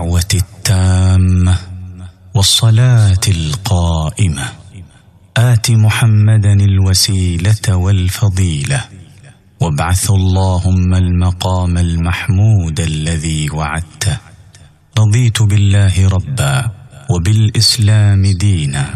الدعوه التامه والصلاه القائمه ات محمدا الوسيله والفضيله وابعث اللهم المقام المحمود الذي وعدته رضيت بالله ربا وبالاسلام دينا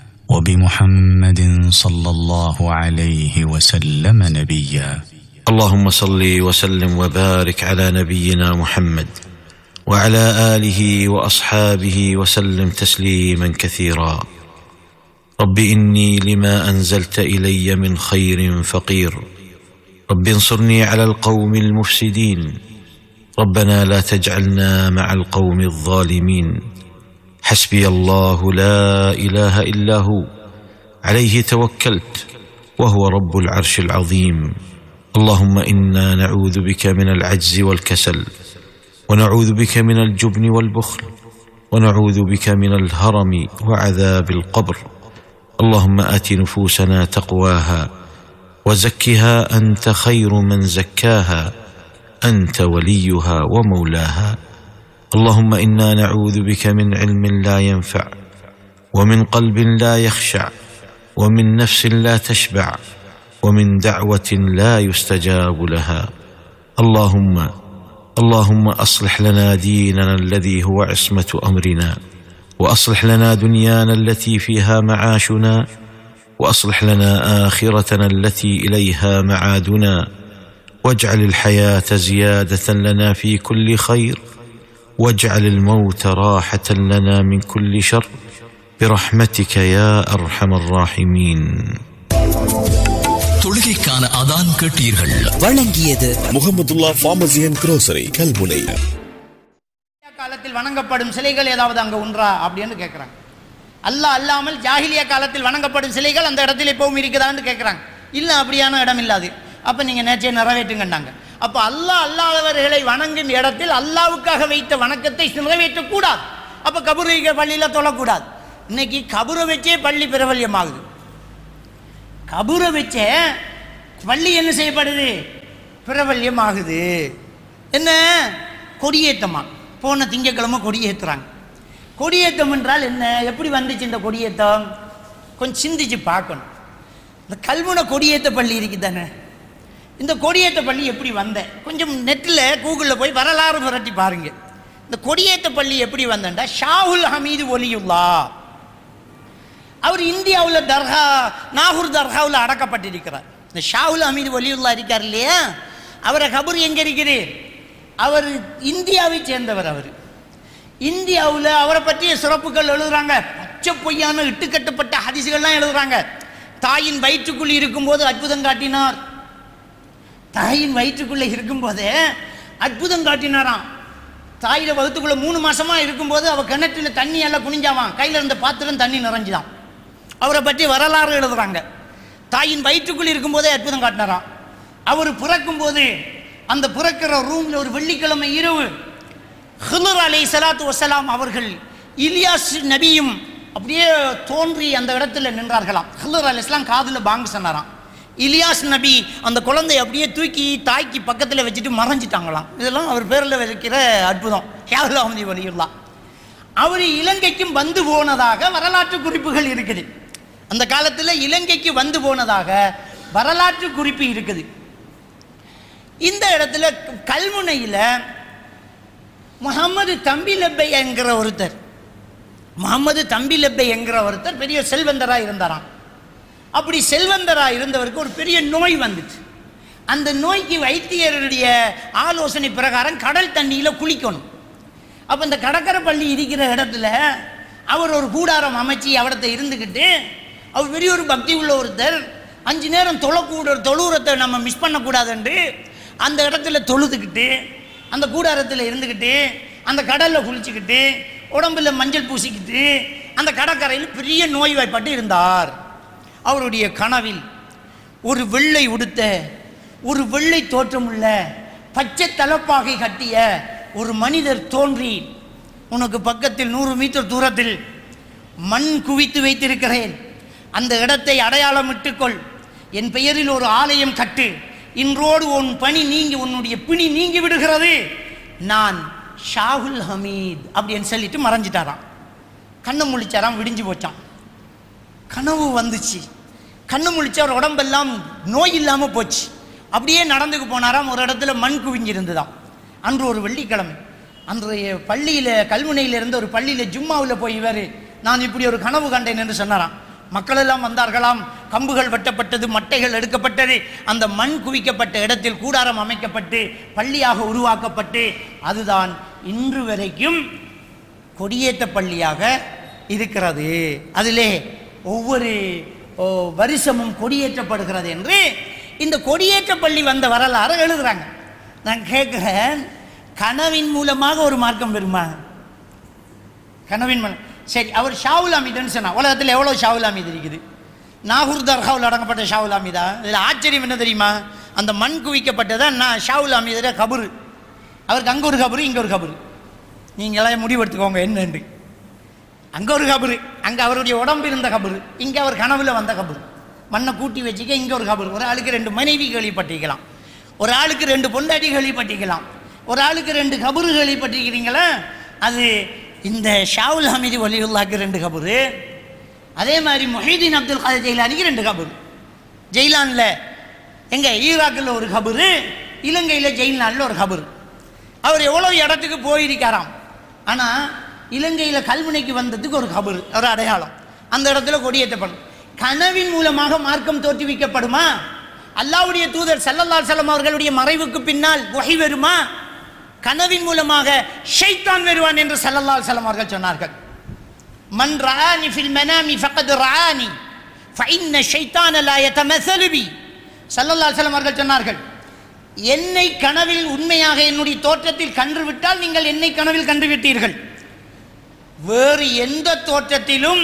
وبمحمد صلى الله عليه وسلم نبيا اللهم صل وسلم وبارك على نبينا محمد وعلى اله واصحابه وسلم تسليما كثيرا رب اني لما انزلت الي من خير فقير رب انصرني على القوم المفسدين ربنا لا تجعلنا مع القوم الظالمين حسبي الله لا اله الا هو عليه توكلت وهو رب العرش العظيم اللهم انا نعوذ بك من العجز والكسل ونعوذ بك من الجبن والبخل ونعوذ بك من الهرم وعذاب القبر اللهم ات نفوسنا تقواها وزكها انت خير من زكاها انت وليها ومولاها اللهم انا نعوذ بك من علم لا ينفع ومن قلب لا يخشع ومن نفس لا تشبع ومن دعوه لا يستجاب لها اللهم اللهم اصلح لنا ديننا الذي هو عصمه امرنا واصلح لنا دنيانا التي فيها معاشنا واصلح لنا اخرتنا التي اليها معادنا واجعل الحياه زياده لنا في كل خير واجعل الموت راحه لنا من كل شر برحمتك يا ارحم الراحمين தொழுகைக்கான அதான் கேட்டீர்கள் வழங்கியது Mohamedulla pharmacy and grocery Kalmunai காலத்தில் வணங்கப்படும் சிலைகள் ஏதாவது அங்க உண்டா அப்படின்னு கேட்குறாங்க அல்லாஹ் அல்லாமல் ஜாஹிலியா காலத்தில் வணங்கப்படும் சிலைகள் அந்த இடத்துல இப்பவும் இருக்குதான்னு கேட்குறாங்க இல்லை அப்படியான இடம் இல்லாது அப்போ நீங்கள் நேற்றைய நிறைவேற்றுங்கன்னாங்க அப்போ அல்லாஹ் அல்லாதவர்களை வணங்கும் இடத்தில் அல்லாவுக்காக வைத்த வணக்கத்தை நிறைவேற்றக்கூடாது அப்போ கபூரிக பள்ளியில் தொழக்கூடாது இன்னைக்கு கபூரை வச்சே பள்ளி பிரபல்யமாகுது கபூரை வச்சே பள்ளி என்ன செய்யப்படுது பிரபல்யமாகுது என்ன கொடியேற்றமா போன திங்கக்கிழமை கொடியேற்றுறாங்க கொடியேற்றம் என்றால் என்ன எப்படி வந்துச்சு இந்த கொடியேற்றம் கொஞ்சம் சிந்திச்சு பார்க்கணும் இந்த கல்முனை கொடியேற்ற பள்ளி இருக்குது தானே இந்த கொடியேற்ற பள்ளி எப்படி வந்தேன் கொஞ்சம் நெட்டில் கூகுளில் போய் வரலாறு புரட்டி பாருங்க இந்த கொடியேற்ற பள்ளி எப்படி வந்தேன்டா ஷாஹுல் ஹமீது ஒலியுல்லா அவர் இந்தியாவில் தர்கா நாகூர் தர்காவில் அடக்கப்பட்டிருக்கிறார் இந்த ஷாஹுல் ஹமீது ஒலியுல்லா இருக்கார் இல்லையா அவரை கபூர் எங்கே இருக்குது அவர் இந்தியாவை சேர்ந்தவர் அவர் இந்தியாவில் அவரை பற்றிய சிறப்புகள் எழுதுறாங்க பச்சை பொய்யான இட்டுக்கட்டப்பட்ட ஹதிசுகள்லாம் எழுதுறாங்க தாயின் வயிற்றுக்குள் இருக்கும்போது அற்புதம் காட்டினார் தாயின் வயிற்றுக்குள்ளே இருக்கும்போதே அற்புதம் காட்டினாராம் தாயில வகுத்துக்குள்ள மூணு மாசமா இருக்கும்போது அவ கிணற்றில் தண்ணி எல்லாம் குனிஞ்சாவான் கையில இருந்த பாத்திரம் தண்ணி நிறைஞ்சுதான் அவரை பற்றி வரலாறு எழுதுறாங்க தாயின் வயிற்றுக்குள் இருக்கும்போதே அற்புதம் காட்டினாராம் அவர் பிறக்கும்போது அந்த பிறக்கிற ரூம்ல ஒரு வெள்ளிக்கிழமை இரவு ஹிலர் அலை சலாத்து வசலாம் அவர்கள் இலியாஸ் நபியும் அப்படியே தோன்றி அந்த இடத்துல நின்றார்களாம் ஹிலர் அலி இஸ்லாம் காதில் பாங்கு சொன்னாராம் இலியாஸ் நபி அந்த குழந்தை அப்படியே தூக்கி தாய்க்கு பக்கத்தில் வச்சுட்டு மறைஞ்சிட்டாங்களாம் இதெல்லாம் அவர் பேரில் வைக்கிற அற்புதம் ஹேவல் அஹமதி வலியுல்லா அவர் இலங்கைக்கும் வந்து போனதாக வரலாற்று குறிப்புகள் இருக்குது அந்த காலத்தில் இலங்கைக்கு வந்து போனதாக வரலாற்று குறிப்பு இருக்குது இந்த இடத்துல கல்முனையில் முகமது தம்பி லெப்பை என்கிற ஒருத்தர் முகமது தம்பி லெப்பை என்கிற ஒருத்தர் பெரிய செல்வந்தராக இருந்தாராம் அப்படி செல்வந்தராக இருந்தவருக்கு ஒரு பெரிய நோய் வந்துச்சு அந்த நோய்க்கு வைத்தியருடைய ஆலோசனை பிரகாரம் கடல் தண்ணியில் குளிக்கணும் அப்போ இந்த கடற்கரை பள்ளி இருக்கிற இடத்துல அவர் ஒரு கூடாரம் அமைச்சு அவடத்தை இருந்துக்கிட்டு அவர் பெரிய ஒரு பக்தி உள்ள ஒருத்தர் அஞ்சு நேரம் தொழக்கூட தொழுவுரத்தை நம்ம மிஸ் பண்ணக்கூடாதுன்ட்டு அந்த இடத்துல தொழுதுக்கிட்டு அந்த கூடாரத்தில் இருந்துக்கிட்டு அந்த கடலில் குளிச்சுக்கிட்டு உடம்புல மஞ்சள் பூசிக்கிட்டு அந்த கடற்கரையில் பெரிய நோய்வாய்ப்பட்டு இருந்தார் அவருடைய கனவில் ஒரு வெள்ளை உடுத்த ஒரு வெள்ளை தோற்றமுள்ள பச்சை தலப்பாகை கட்டிய ஒரு மனிதர் தோன்றி உனக்கு பக்கத்தில் நூறு மீட்டர் தூரத்தில் மண் குவித்து வைத்திருக்கிறேன் அந்த இடத்தை அடையாளமிட்டுக்கொள் என் பெயரில் ஒரு ஆலயம் கட்டு இன்றோடு உன் பணி நீங்கி உன்னுடைய பிணி நீங்கி விடுகிறது நான் ஷாகுல் ஹமீத் அப்படின்னு சொல்லிட்டு மறைஞ்சிட்டாராம் கண்ணு முழிச்சாராம் விடிஞ்சு போச்சான் கனவு வந்துச்சு கண்ணு முழிச்ச அவர் உடம்பெல்லாம் நோய் இல்லாமல் போச்சு அப்படியே நடந்துக்கு போனாராம் ஒரு இடத்துல மண் குவிஞ்சிருந்துதாம் அன்று ஒரு வெள்ளிக்கிழமை அன்றைய பள்ளியில் கல்முனையில் இருந்த ஒரு பள்ளியில் ஜும்மாவில் போய் இவர் நான் இப்படி ஒரு கனவு கண்டேன் என்று சொன்னாராம் மக்கள் எல்லாம் வந்தார்களாம் கம்புகள் வெட்டப்பட்டது மட்டைகள் எடுக்கப்பட்டது அந்த மண் குவிக்கப்பட்ட இடத்தில் கூடாரம் அமைக்கப்பட்டு பள்ளியாக உருவாக்கப்பட்டு அதுதான் இன்று வரைக்கும் கொடியேற்ற பள்ளியாக இருக்கிறது அதிலே ஒவ்வொரு ஓ, வருஷமும் கொடியேற்றப்படுகிறது என்று இந்த கொடியேற்ற பள்ளி வந்த வரலாறு எழுதுறாங்க நான் கேட்குறேன் கனவின் மூலமாக ஒரு மார்க்கம் பெறுமா கனவின் மூலம் சரி அவர் ஷாவுல் அமீதுன்னு சொன்னா உலகத்தில் எவ்வளோ ஷாவுல் அமீது இருக்குது நாகூர் தர்காவில் அடங்கப்பட்ட ஷாவுல் அமீதா இதில் ஆச்சரியம் என்ன தெரியுமா அந்த மண் குவிக்கப்பட்டதான் நான் ஷாவுல் அமீதுடைய கபரு அவருக்கு அங்கே ஒரு கபரு இங்கே ஒரு கபரு நீங்களாம் முடிவெடுத்துக்கோங்க என்னன்னு அங்கே ஒரு கபரு அங்கே அவருடைய உடம்பு இருந்த கபரு இங்கே அவர் கனவுல வந்த கபரு மண்ணை கூட்டி வச்சுக்க இங்கே ஒரு கபரு ஒரு ஆளுக்கு ரெண்டு மனைவி கேள்விப்பட்டிருக்கலாம் ஒரு ஆளுக்கு ரெண்டு பொண்டாட்டி கேள்விப்பட்டிருக்கலாம் ஒரு ஆளுக்கு ரெண்டு கபரு கேள்விப்பட்டிருக்கிறீங்களா அது இந்த ஷாவுல் ஹமீது வலியுல்லாக்கு ரெண்டு கபரு அதே மாதிரி மொஹீதீன் அப்துல் காதர் ஜெயிலானிக்கு ரெண்டு கபரு ஜெயிலானில் எங்க ஈராக்கில் ஒரு கபரு இலங்கையில் ஜெயிலானில் ஒரு கபரு அவர் எவ்வளோ இடத்துக்கு போயிருக்காராம் ஆனால் இலங்கையில் கல்முனைக்கு வந்ததுக்கு ஒரு கபரு ஒரு அடையாளம் அந்த இடத்துல கொடியேற்றப்படும் கனவின் மூலமாக மார்க்கம் தோற்றுவிக்கப்படுமா அல்லாவுடைய தூதர் சல்லல்லாஹு அலைஹி வஸல்லம் அவர்களுடைய மறைவுக்கு பின்னால் வஹி வருமா கனவின் மூலமாக ஷைத்தான் வருவான் என்று சல்லல்லாஹு அலைஹி வஸல்லம் அவர்கள் சொன்னார்கள் மன் ரஆனி ஃபில் மனாமி ஃபக்கத் ரஆனி ஃபஇன்ன ஷைத்தான லா யதமஸலு பி ஸல்லல்லாஹு அலைஹி வஸல்லம் அவர்கள் சொன்னார்கள் என்னை கனவில் உண்மையாக என்னுடைய தோற்றத்தில் கன்று விட்டால் நீங்கள் என்னை கனவில் கன்று விட்டீர்கள் வேறு எந்த தோற்றத்திலும்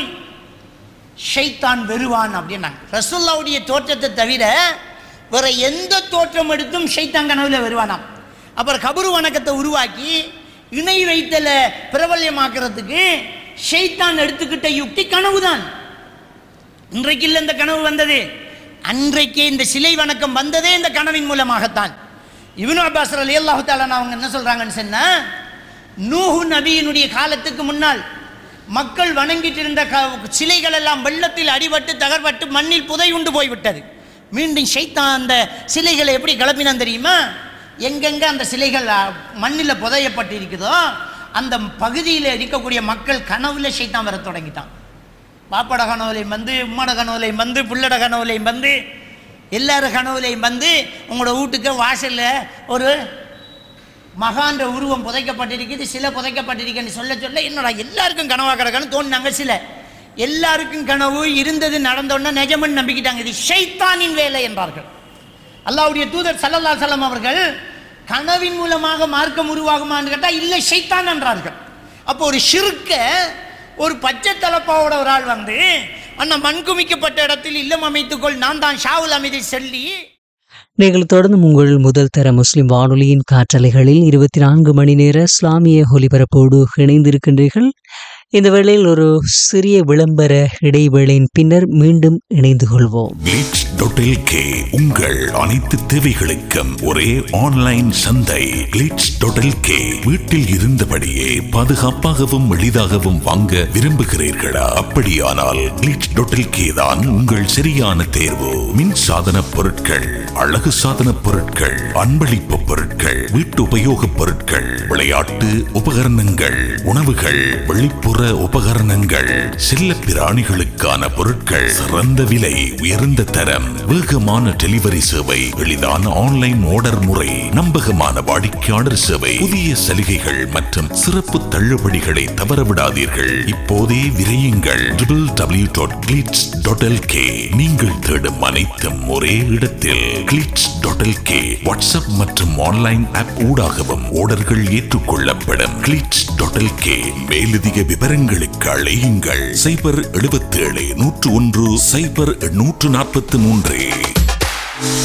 ஷைத்தான் வெறுவான் அப்படின்னாங்க ரசூல்லாவுடைய தோற்றத்தை தவிர வேற எந்த தோற்றம் எடுத்தும் ஷைத்தான் கனவுல வருவானாம் அப்புறம் கபரு வணக்கத்தை உருவாக்கி இணை வைத்தல பிரபல்யமாக்குறதுக்கு ஷைத்தான் எடுத்துக்கிட்ட யுக்தி கனவுதான் இன்றைக்கு இல்லை இந்த கனவு வந்தது அன்றைக்கே இந்த சிலை வணக்கம் வந்ததே இந்த கனவின் மூலமாகத்தான் இவனு அப்பாஸ் அலி அல்லாஹு தாலான் அவங்க என்ன சொல்றாங்கன்னு சொன்னா நூஹு நபியினுடைய காலத்துக்கு முன்னால் மக்கள் வணங்கிட்டு இருந்த க- சிலைகள் எல்லாம் வெள்ளத்தில் அடிபட்டு தகர்பட்டு மண்ணில் புதையுண்டு போய்விட்டது மீண்டும் ஷைத்தான் அந்த சிலைகளை எப்படி கிளப்பினான் தெரியுமா எங்கெங்க அந்த சிலைகள் மண்ணில் புதையப்பட்டு இருக்குதோ அந்த பகுதியில் இருக்கக்கூடிய மக்கள் கனவுல ஷைத்தான் வர தொடங்கிட்டான் பாப்பட கனவுலையும் வந்து உம்மட கனவுலையும் வந்து புள்ளட கனவுலையும் வந்து எல்லார கனவுலையும் வந்து உங்களோட வீட்டுக்கு வாசலில் ஒரு மகான்ற உருவம் புதைக்கப்பட்டிருக்குது சில புதைக்கப்பட்டிருக்குன்னு சொல்ல சொல்ல என்னடா எல்லாருக்கும் கனவா கிடக்குன்னு தோணுனாங்க சில எல்லாருக்கும் கனவு இருந்தது நடந்தோன்னா நிஜமன் நம்பிக்கிட்டாங்க இது ஷைத்தானின் வேலை என்றார்கள் அல்லாஹ்வுடைய தூதர் சல்லல்லா சலம் அவர்கள் கனவின் மூலமாக மார்க்கம் உருவாகுமான்னு கேட்டால் இல்லை ஷைத்தான் என்றார்கள் அப்போ ஒரு ஷிருக்க ஒரு பச்சை தலப்பாவோட ஒரு ஆள் வந்து அண்ணா மண் குமிக்கப்பட்ட இடத்தில் இல்லம் அமைத்துக்கொள் நான் தான் ஷாவுல் அமைதி சொல்லி நீங்கள் தொடர்ந்து உங்கள் முதல் தர முஸ்லிம் வானொலியின் காற்றலைகளில் இருபத்தி நான்கு மணி நேர இஸ்லாமிய ஒலிபரப்போடு இணைந்திருக்கின்றீர்கள் இந்த வேளையில் ஒரு சிறிய விளம்பர இடைவேளையின் பின்னர் மீண்டும் இணைந்து கொள்வோம் கிளிட்ஸ் டாட் கே உங்கள் அனைத்து தேவைகளுக்கும் ஒரே ஆன்லைன் சந்தை கிளிட்ஸ் டாட் கே வீட்டில் இருந்தபடியே பாதுகாப்பாகவும் எளிதாகவும் வாங்க விரும்புகிறீர்களா அப்படியானால் கிளிட்ஸ் டாட் கே தான் உங்கள் சரியான தேர்வு மின் சாதன பொருட்கள் அழகு சாதன பொருட்கள் அன்பளிப்பு பொருட்கள் வீட்டு உபயோகப் பொருட்கள் விளையாட்டு உபகரணங்கள் உணவுகள் வெளிப்புற உபகரணங்கள் செல்ல பிராணிகளுக்கான பொருட்கள் சிறந்த விலை உயர்ந்த தரம் வேகமான டெலிவரி சேவை எளிதான ஆன்லைன் ஆர்டர் முறை நம்பகமான வாடிக்கையாளர் சேவை புதிய சலுகைகள் மற்றும் சிறப்பு தள்ளுபடிகளை தவறவிடாதீர்கள் இப்போதே விரையுங்கள் டபிள்யூ டாட் கிளிட்ஸ் டாட் நீங்கள் தேடும் அனைத்தும் ஒரே இடத்தில் கிளிட்ஸ் டாட் கே வாட்ஸ்அப் மற்றும் ஆன்லைன் ஆப் ஊடாகவும் ஆர்டர்கள் ஏற்றுக்கொள்ளப்படும் கிளிட்ஸ் டாட் கே மேலதிக விவரங்களுக்கு அழையுங்கள் சைபர் எழுபத்தேழு நூற்று ஒன்று சைபர் நூற்று நாற்பத்தி மூன்று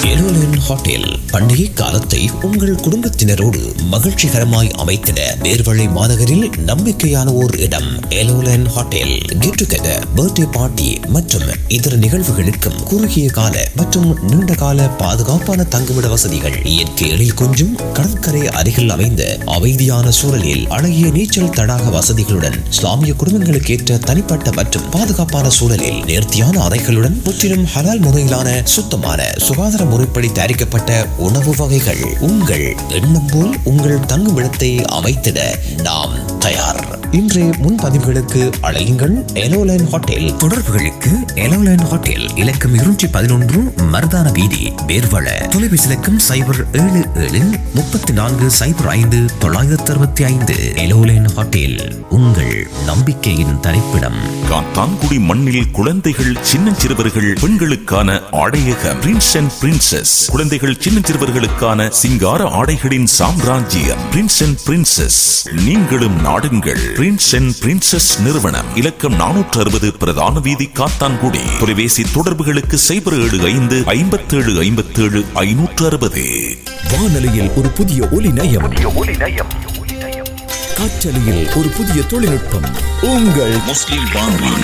எலோலன் ஹோட்டல் பண்டிகை காலத்தை உங்கள் குடும்பத்தினரோடு மகிழ்ச்சிகரமாய் அமைத்திட நேர்வழி மாநகரில் நம்பிக்கையான ஓர் இடம் எலோலன் hotel get together birthday party மற்றும் இதர நிகழ்வுகளுக்கும் குறுகிய கால மற்றும் நீண்ட கால பாதுகாப்பான தங்குமிட வசதிகள் இயற்கை எழில் கொஞ்சும் கடற்கரை அருகில் அமைந்த அமைதியான சூழலில் அழகிய நீச்சல் தடாக வசதிகளுடன் இஸ்லாமிய குடும்பங்களுக்கு ஏற்ற தனிப்பட்ட மற்றும் பாதுகாப்பான சூழலில் நேர்த்தியான அறைகளுடன் முற்றிலும் ஹலால் முறையிலான சுத்தமான சுகாதார முறைப்படி தயாரிக்கப்பட்ட உணவு வகைகள் உங்கள் எண்ணம் போல் உங்கள் தங்குமிடத்தை அமைத்திட நாம் தயார் இன்றைய முன்பதிவுகளுக்கு அழையுங்கள் எலோலைன் ஹோட்டல் தொடர்புகளுக்கு எலோலைன் ஹோட்டல் இலக்கம் இருநூற்றி பதினொன்று மருதான வீதி வேர்வள தொலைபேசி இலக்கம் சைபர் ஏழு ஏழு முப்பத்தி நான்கு சைபர் ஐந்து தொள்ளாயிரத்தி அறுபத்தி ஐந்து எலோலைன் ஹோட்டல் உங்கள் நம்பிக்கையின் தரிப்பிடம் காத்தான்குடி மண்ணில் குழந்தைகள் சின்னஞ்சிறுவர்கள் பெண்களுக்கான ஆடையக பிரின்ஸ் அண்ட் பிரின்சஸ் குழந்தைகள் சின்னஞ்சிறுவர்களுக்கான சிங்கார ஆடைகளின் சாம்ராஜ்யம் பிரின்ஸ் அண்ட் பிரின்சஸ் நீங்களும் நாடுங்கள் பிரின்ஸ் அண்ட் பிரின்சஸ் நிறுவனம் இலக்கம் நானூற்று அறுபது பிரதான வீதி காத்தான்குடி தொலைபேசி தொடர்புகளுக்கு சைபர் ஏழு ஐந்து ஐம்பத்தேழு ஐம்பத்தேழு ஐநூற்று அறுபது வானொலியில் ஒரு புதிய ஒலி நயம் காற்றலையில் ஒரு புதிய தொழில்நுட்பம் உங்கள் முஸ்லிம் வானொலி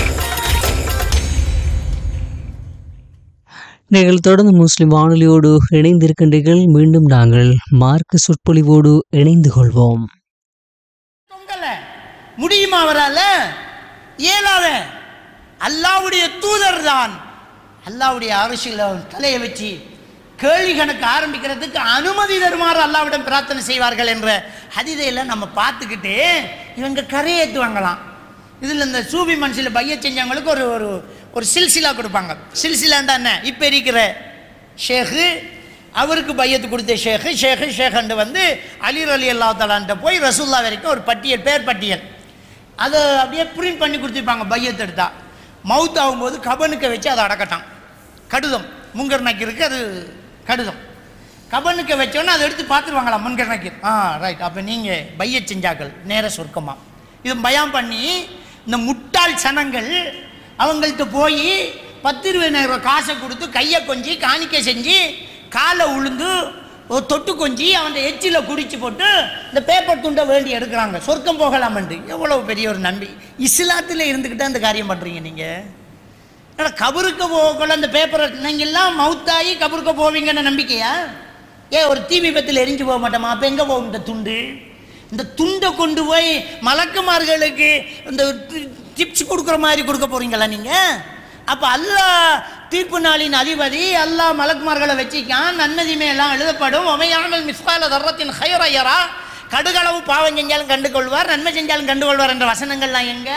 நீங்கள் தொடர்ந்து முஸ்லிம் வானொலியோடு இணைந்திருக்கின்றீர்கள் மீண்டும் நாங்கள் மார்க்க சொற்பொழிவோடு இணைந்து கொள்வோம் தொங்கல முடியுமா அவரால இயலாத அல்லாவுடைய தூதர் தான் அல்லாவுடைய அரசியல தலையை வச்சு கேள்வி கணக்கு ஆரம்பிக்கிறதுக்கு அனுமதி தருமாறு அல்லாவிடம் பிரார்த்தனை செய்வார்கள் என்ற ஹதிதையில் நம்ம பார்த்துக்கிட்டு இவங்க கரையேற்றுவாங்களாம் இதில் இந்த சூபி மனசில் பைய செஞ்சவங்களுக்கு ஒரு ஒரு ஒரு சில்சிலா கொடுப்பாங்க சில்சிலாண்டா என்ன இப்போ இருக்கிற ஷேகு அவருக்கு பையத்து கொடுத்த ஷேகு ஷேகு ஷேகண்டு வந்து அலிர் அலி அல்லா தலான்ட்ட போய் ரசூல்லா வரைக்கும் ஒரு பட்டியல் பேர் பட்டியல் அதை அப்படியே பிரிண்ட் பண்ணி கொடுத்துருப்பாங்க பையத்து எடுத்தா மவுத் ஆகும்போது கபனுக்க வச்சு அதை அடக்கட்டான் கடுதம் முங்கர் நக்கீருக்கு அது கடுதம் கபனுக்க வச்சோன்னே அதை எடுத்து பார்த்துருவாங்களாம் முன்கர் நக்கீர் ஆ ரைட் அப்போ நீங்கள் பைய செஞ்சாக்கள் நேர சொர்க்கமா இது பயம் பண்ணி இந்த முட்டாள் சனங்கள் அவங்கள்ட்ட போய் பத்து இருபதாயிரம் ரூபாய் காசை கொடுத்து கையை கொஞ்சி காணிக்கை செஞ்சு காலை உளுந்து ஒரு தொட்டு கொஞ்சி அவன் எச்சில குடிச்சு போட்டு இந்த பேப்பர் துண்டை வேண்டி எடுக்கிறாங்க சொர்க்கம் போகலாமண்டு எவ்வளவு பெரிய ஒரு நம்பி இஸ்லாத்தில் இருந்துக்கிட்டு அந்த காரியம் பண்ணுறீங்க நீங்கள் ஆனால் கபருக்கு போகல அந்த பேப்பரை நீங்கள் எல்லாம் மவுத்தாகி கபருக்கு போவீங்கன்னு நம்பிக்கையா ஏன் ஒரு தீ விபத்தில் எரிஞ்சு போக மாட்டோமா அப்போ எங்கே போகும் இந்த துண்டு இந்த துண்டை கொண்டு போய் மலக்குமார்களுக்கு இந்த டிப்ஸ் கொடுக்குற மாதிரி கொடுக்க போறீங்களா நீங்கள் அப்போ அல்லாஹ் தீர்ப்பு நாளின் அதிபதி அல்லாஹ் மலக்குமார்களை வச்சிக்கான் நன்மதிமே எல்லாம் எழுதப்படும் ஒமையாமல் மிஸ்கால தர்றத்தின் ஹையரையரா கடுகளவு பாவம் செஞ்சாலும் கண்டு கொள்வார் நன்மை செஞ்சாலும் கண்டு கொள்வார் என்ற வசனங்கள்லாம் எங்க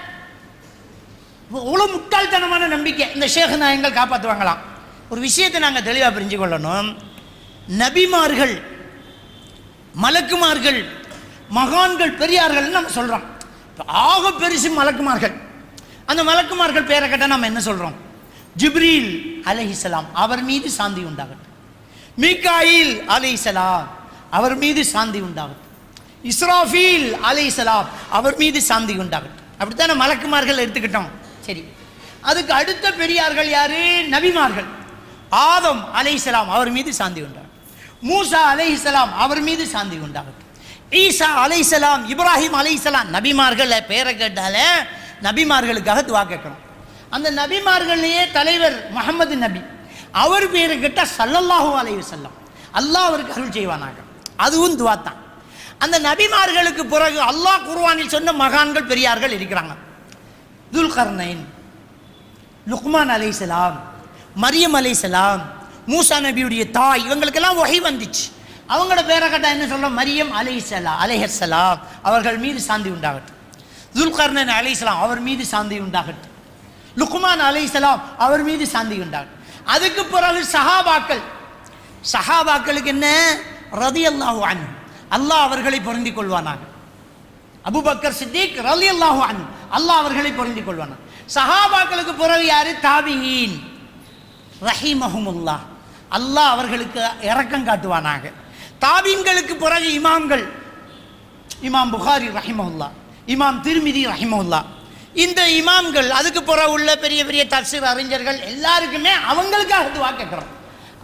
அவ்வளோ முட்டாள்தனமான நம்பிக்கை இந்த ஷேக் நாயங்கள் காப்பாற்றுவாங்களாம் ஒரு விஷயத்தை நாங்கள் தெளிவாக புரிஞ்சு கொள்ளணும் நபிமார்கள் மலக்குமார்கள் மகான்கள் பெரியார்கள்னு நம்ம சொல்கிறோம் ஆக பெருசு மலக்குமார்கள் அந்த மலக்குமார்கள் பேரை கேட்டால் நம்ம என்ன சொல்கிறோம் ஜிப்ரீல் அலைஹிஸ்ஸலாம் அவர் மீது சாந்தி உண்டாகட்டும் மீகாயில் அலைஹிஸ்ஸலாம் அவர் மீது சாந்தி உண்டாகட்டும் இஸ்ராஃபீல் அலைஹிஸ்ஸலாம் அவர் மீது சாந்தி உண்டாகட்டும் அப்படித்தானே மலக்குமார்கள் எடுத்துக்கிட்டோம் சரி அதுக்கு அடுத்த பெரியார்கள் யாரு நபிமார்கள் ஆதம் அலைஹிஸ்ஸலாம் அவர் மீது சாந்தி உண்டாகட்டும் மூசா அலைஹிஸ்ஸலாம் அவர் மீது சாந்தி உண்டாகட்டும் ஈசா அலைஹிஸ்ஸலாம் இப்ராஹிம் அலைஹிஸ்ஸலாம் நபிமார்களை பேரை கேட்டாலே நபிமார்களுக்காக துவா கேட்கணும் அந்த நபிமார்களையே தலைவர் முகமது நபி அவர் பேரை கேட்டால் சல்லல்லாஹு அலைஹி வஸல்லம் அல்லாஹ் அவருக்கு அருள் செய்வானாக அதுவும் துவா தான் அந்த நபிமார்களுக்கு பிறகு அல்லாஹ் குர்ஆனில் சொன்ன மகான்கள் பெரியார்கள் இருக்கிறாங்க துல்கர்னைன் லுக்மான் அலைஹிஸ்ஸலாம் மரியம் அலைஹிஸ்ஸலாம் மூசா நபியுடைய தாய் இவங்களுக்கெல்லாம் வகை வந்துச்சு அவங்களோட பேரை கேட்டா என்ன சொல்றோம் மரியம் அலைஹிஸ்ஸலா அலைஹிஸ்ஸலாம் அவர்கள் மீது சாந்தி உண்டாகட்டும் துல்கர்னன் அலைஹிஸ்ஸலாம் அவர் மீது சாந்தி உண்டாகட்டும் லுக்மான் அலைஹிஸ்ஸலாம் அவர் மீது சாந்தி உண்டாகட்டும் அதுக்கு பிறகு சஹாபாக்கள் சஹாபாக்களுக்கு என்ன ரதியல்லாஹு அன்ஹு அல்லாஹ் அவர்களை பொருந்திக் கொள்வானாக அபூபக்கர் சித்திக் ரலியல்லாஹு அன்ஹு அல்லாஹ் அவர்களை பொருந்திக் கொள்வானாக சஹாபாக்களுக்கு பிறகு யாரு தாபியீன் ரஹீமஹுமுல்லாஹ் அல்லாஹ் அவர்களுக்கு இரக்கம் காட்டுவானாக தாபீன்களுக்கு பிறகு இமாம்கள் இமாம் புகாரி ரஹிமஹுல்லா இமாம் திருமிதி ரஹிமஹுல்லா இந்த இமாம்கள் அதுக்கு பிறகு உள்ள பெரிய பெரிய தப்சீர் அறிஞர்கள் எல்லாருக்குமே அவங்களுக்காக துவா கேட்குறோம்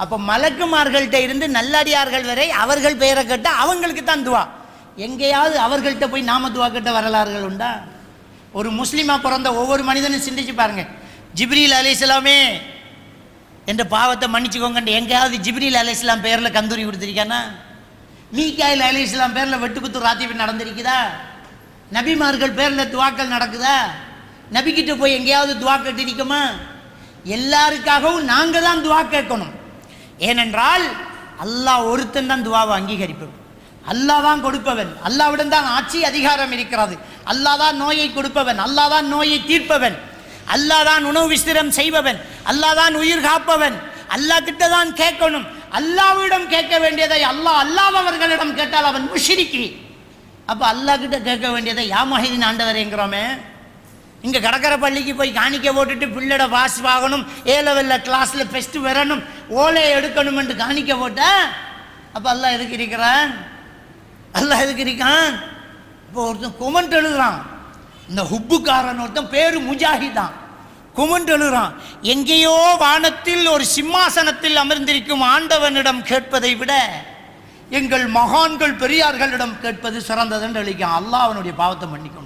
அப்போ மலக்குமார்கள்ட்ட இருந்து நல்லடியார்கள் வரை அவர்கள் பெயரை கேட்டால் அவங்களுக்கு தான் துவா எங்கேயாவது அவர்கள்ட்ட போய் நாம துவா கேட்ட வரலாறுகள் உண்டா ஒரு முஸ்லீமா பிறந்த ஒவ்வொரு மனிதனும் சிந்திச்சு பாருங்க ஜிப்ரீல் அலைஹிஸ்ஸலாமே என்ற பாவத்தை மன்னிச்சுக்கோங்க எங்கேயாவது ஜிப்ரீல் அலைஹிஸ்ஸலாம் பேரில் கந்தூரி கொடுத்துருக்கானா மீகாயில் அலைஹிஸ்ஸலாம் பேரில் வெட்டுக்குத்து ராத்திரி நடந்திருக்குதா நபிமார்கள் பேரில் துவாக்கள் நடக்குதா நபிக்கிட்ட போய் எங்கேயாவது துவா கேட்டிருக்கோமா எல்லாருக்காகவும் நாங்கள் தான் துவா கேட்கணும் ஏனென்றால் அல்லாஹ் ஒருத்தன் தான் துவாவை அங்கீகரிப்பவன் அல்லாஹ் தான் கொடுப்பவன் அல்லாவிடம் தான் ஆட்சி அதிகாரம் இருக்கிறது அல்லாஹ் தான் நோயை கொடுப்பவன் அல்லாஹ் தான் நோயை தீர்ப்பவன் அல்லாஹ் தான் உணவு விஸ்திரம் செய்பவன் அல்லாஹ் தான் உயிர் காப்பவன் அல்லாஹ் கிட்ட தான் கேட்கணும் அல்லாவிடம் கேட்க வேண்டியதை அல்லாஹ் அல்லாதவர்களிடம் கேட்டால் அவன் முஷிரிக்கி அப்போ அல்லாஹ் கிட்ட கேட்க வேண்டியதை யா மொஹிதீன் ஆண்டவரேங்கிறோமே இங்கே கடற்கரை பள்ளிக்கு போய் காணிக்க போட்டுட்டு பிள்ளட பாஸ் வாங்கணும் ஏ லெவலில் கிளாஸில் ஃபெஸ்ட்டு வரணும் ஓலை எடுக்கணும் என்று காணிக்க போட்ட அப்போ அல்லாஹ் எதுக்கு இருக்கிறான் அல்லாஹ் எதுக்கு இருக்கான் இப்போ ஒருத்தன் கொமெண்ட் எழுதுறான் இந்த ஹுப்புக்காரன் ஒருத்தன் பேரு முஜாஹிதான் கொமெண்ட் எழுதுறான் எங்கேயோ வானத்தில் ஒரு சிம்மாசனத்தில் அமர்ந்திருக்கும் ஆண்டவனிடம் கேட்பதை விட எங்கள் மகான்கள் பெரியார்களிடம் கேட்பது சிறந்ததுன்னு எழுதிக்கான் அல்லாஹ் அவனுடைய பாவத்தை மன்னிக்கணும்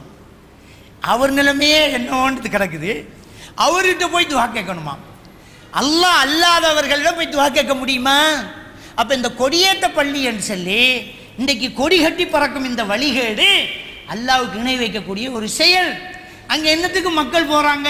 அவர் நிலைமையே என்னோன்றது கிடக்குது அவர்கிட்ட போய் துவா கேட்கணுமா அல்லாஹ் அல்லாதவர்களிடம் போய் துவா கேட்க முடியுமா அப்ப இந்த கொடியேற்ற பள்ளி என்று சொல்லி இன்றைக்கு கொடி கட்டி பறக்கும் இந்த வழிகேடு அல்லாவுக்கு இணை வைக்கக்கூடிய ஒரு செயல் அங்க என்னத்துக்கு மக்கள் போறாங்க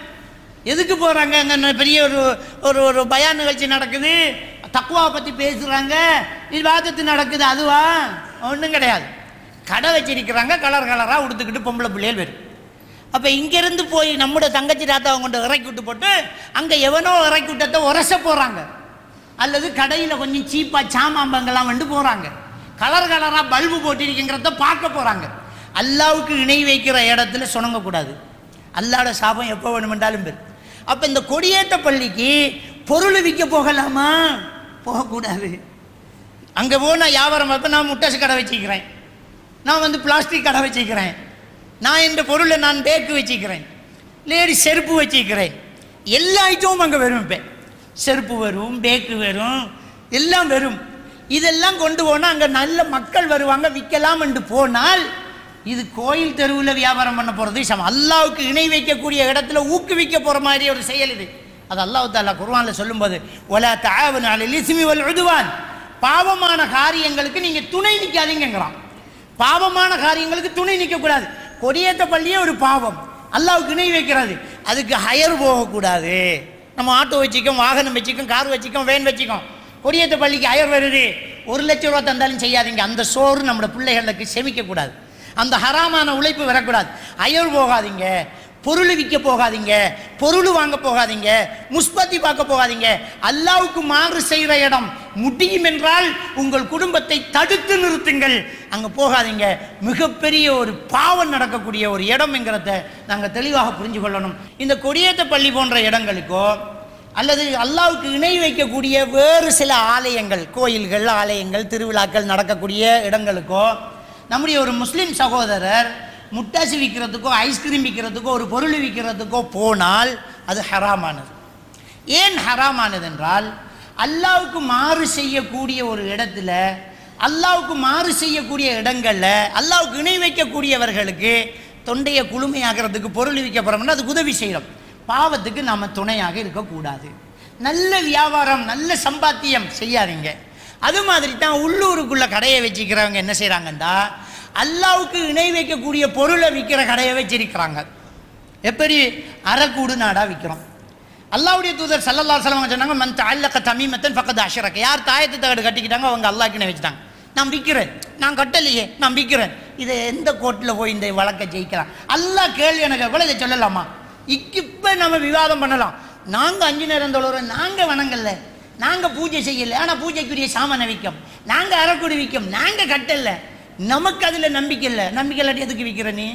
எதுக்கு போறாங்க அங்க ந- பெரிய ஒரு ஒரு ஒரு பயான் நிகழ்ச்சி நடக்குது தக்குவாவை பத்தி பேசுறாங்க விவாதத்து நடக்குது அதுவா ஒன்றும் கிடையாது கடை வச்சிருக்கிறாங்க கலர் கலராக உடுத்துக்கிட்டு பொம்பளை பிள்ளைகள் வரும் அப்போ இங்கேருந்து போய் நம்முடைய தங்கச்சி தாத்தாவை கொண்டு இறக்கி விட்டு போட்டு அங்கே எவனோ இறக்கி விட்டத்தை உரச போகிறாங்க அல்லது கடையில் கொஞ்சம் சீப்பாக சாமாம்பங்கெல்லாம் வந்து போகிறாங்க கலர் கலராக பல்பு போட்டிருக்குங்கிறத பார்க்க போகிறாங்க அல்லாவுக்கு இணை வைக்கிற இடத்துல சுணங்கக்கூடாது அல்லாட சாபம் எப்போ வேணுமென்றாலும் பெரு அப்போ இந்த கொடியேற்ற பள்ளிக்கு பொருள் விற்க போகலாமா போகக்கூடாது அங்கே போனால் வியாபாரம் அப்போ நான் முட்டாசு கடை வச்சுக்கிறேன் நான் வந்து பிளாஸ்டிக் கடை வச்சுக்கிறேன் நான் இந்த பொருளை நான் பேக்கு வச்சுக்கிறேன் லேடி செருப்பு வச்சுக்கிறேன் எல்லா ஐட்டமும் அங்கே வரும் இப்போ செருப்பு வரும் பேக்கு வரும் எல்லாம் வரும் இதெல்லாம் கொண்டு போனால் அங்கே நல்ல மக்கள் வருவாங்க விற்கலாம் என்று போனால் இது கோயில் தெருவில் வியாபாரம் பண்ண போகிறது சமம் அல்லாவுக்கு இணை வைக்கக்கூடிய இடத்துல ஊக்குவிக்க போகிற மாதிரி ஒரு செயல் இது அது அல்லாஹ் தாலா குர்ஆனில் சொல்லும்போது ஒலா தாவன் அலில் இஸ்மி வல் உதுவான் பாவமான காரியங்களுக்கு நீங்கள் துணை நிற்காதீங்கிறான் பாவமான காரியங்களுக்கு துணை நிற்கக்கூடாது கொடியேற்ற பள்ளியே ஒரு பாவம் அல்லாவுக்கு இணை வைக்கிறது அதுக்கு ஹயர் போகக்கூடாது நம்ம ஆட்டோ வச்சுக்கோம் வாகனம் வச்சுக்கோம் கார் வச்சுக்கோம் வேன் வச்சுக்கோம் கொடியேற்ற பள்ளிக்கு ஹயர் வருது ஒரு லட்ச ரூபா தந்தாலும் செய்யாதீங்க அந்த சோறு நம்மளோட பிள்ளைகளுக்கு செமிக்கக்கூடாது அந்த ஹராமான உழைப்பு வரக்கூடாது அயர் போகாதீங்க பொருள் விற்க போகாதீங்க பொருள் வாங்க போகாதீங்க முஸ்பத்தி பார்க்க போகாதீங்க அல்லாவுக்கு மாறு செய்கிற இடம் முடியும் என்றால் உங்கள் குடும்பத்தை தடுத்து நிறுத்துங்கள் அங்கே போகாதீங்க மிகப்பெரிய ஒரு பாவம் நடக்கக்கூடிய ஒரு இடம்ங்கிறத நாங்கள் தெளிவாக புரிஞ்சு கொள்ளணும் இந்த கொடியேற்ற பள்ளி போன்ற இடங்களுக்கோ அல்லது அல்லாவுக்கு இணை வைக்கக்கூடிய வேறு சில ஆலயங்கள் கோயில்கள் ஆலயங்கள் திருவிழாக்கள் நடக்கக்கூடிய இடங்களுக்கோ நம்முடைய ஒரு முஸ்லீம் சகோதரர் முட்டாசி விற்கிறதுக்கோ ஐஸ்கிரீம் விற்கிறதுக்கோ ஒரு பொருள் விற்கிறதுக்கோ போனால் அது ஹராமானது ஏன் ஹராமானது என்றால் அல்லாவுக்கு மாறு செய்யக்கூடிய ஒரு இடத்துல அல்லாவுக்கு மாறு செய்யக்கூடிய இடங்களில் அல்லாவுக்கு இணை வைக்கக்கூடியவர்களுக்கு தொண்டையை குளுமையாகிறதுக்கு பொருள் விற்க போகிறோம்னா அதுக்கு உதவி செய்கிறோம் பாவத்துக்கு நாம் துணையாக இருக்கக்கூடாது நல்ல வியாபாரம் நல்ல சம்பாத்தியம் செய்யாதீங்க அது மாதிரி தான் உள்ளூருக்குள்ள கடையை வச்சுக்கிறவங்க என்ன செய்கிறாங்கன்னா அல்லாவுக்கு இணை வைக்கக்கூடிய பொருளை விற்கிற கடையை வச்சிருக்கிறாங்க எப்படி அறக்கூடு நாடா விற்கிறோம் அல்லாவுடைய தூதர் சல்லல்லா சலம் சொன்னாங்க மன் அல்லக்க தமிமத்தன் பக்கத்து அஷரக்க யார் தாயத்து தகடு கட்டிக்கிட்டாங்க அவங்க அல்லாஹ்க்கு வச்சுட்டாங்க நான் விற்கிறேன் நான் கட்டலையே நான் விற்கிறேன் இதை எந்த கோர்ட்டில் போய் இந்த வழக்கை ஜெயிக்கலாம் அல்லாஹ் கேள்வி எனக்கு கூட இதை சொல்லலாமா இப்போ நம்ம விவாதம் பண்ணலாம் நாங்கள் அஞ்சு நேரம் தொழுறோம் நாங்கள் வணங்கல நாங்கள் பூஜை செய்யல ஆனால் பூஜைக்குரிய சாமானை விற்கும் நாங்கள் அறக்குடி விற்கும் நாங்கள் கட்டல நமக்கு அதில் நம்பிக்கை இல்லை நம்பிக்கை இல்லாட்டி எதுக்கு விற்கிற நீ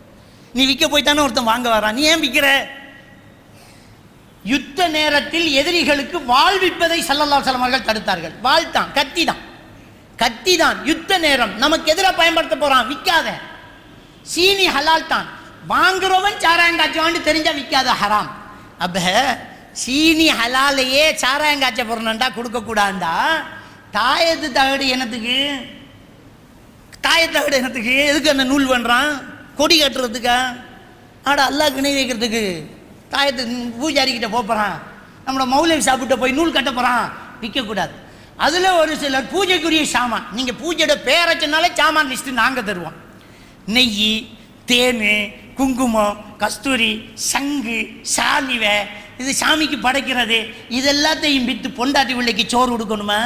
நீ விற்க போய் தானே ஒருத்தன் வாங்க வரான் நீ ஏன் விற்கிற யுத்த நேரத்தில் எதிரிகளுக்கு வாழ்விப்பதை சல்லல்லா அவர்கள் தடுத்தார்கள் வாழ்த்தான் கத்தி தான் கத்தி தான் யுத்த நேரம் நமக்கு எதிராக பயன்படுத்த போறான் விற்காத சீனி ஹலால் தான் வாங்குறவன் சாராயம் காய்ச்சுவான்னு தெரிஞ்சா விற்காத ஹராம் அப்ப சீனி ஹலாலையே சாராயம் காய்ச்ச போறணுண்டா கொடுக்கக்கூடாண்டா தாயத்து தகடு என்னத்துக்கு தாயத்து தகடு என்னத்துக்கு எதுக்கு அந்த நூல் பண்ணுறான் கொடி கட்டுறதுக்கா ஆடா அல்லாஹ் இணை வைக்கிறதுக்கு தாயத்து பூஜாரிக்கிட்ட போகிறான் நம்மளோட மௌலவி சாப்பிட்ட போய் நூல் கட்ட போகிறான் விற்கக்கூடாது அதில் ஒரு சிலர் பூஜைக்குரிய சாமான் நீங்கள் பூஜையோட பேரை சொன்னாலே சாமான் லிஸ்ட்டு நாங்கள் தருவோம் நெய் தேன் குங்குமம் கஸ்தூரி சங்கு சாலிவை இது சாமிக்கு படைக்கிறது இது எல்லாத்தையும் விற்று பொண்டாட்டி பிள்ளைக்கு சோறு கொடுக்கணுமா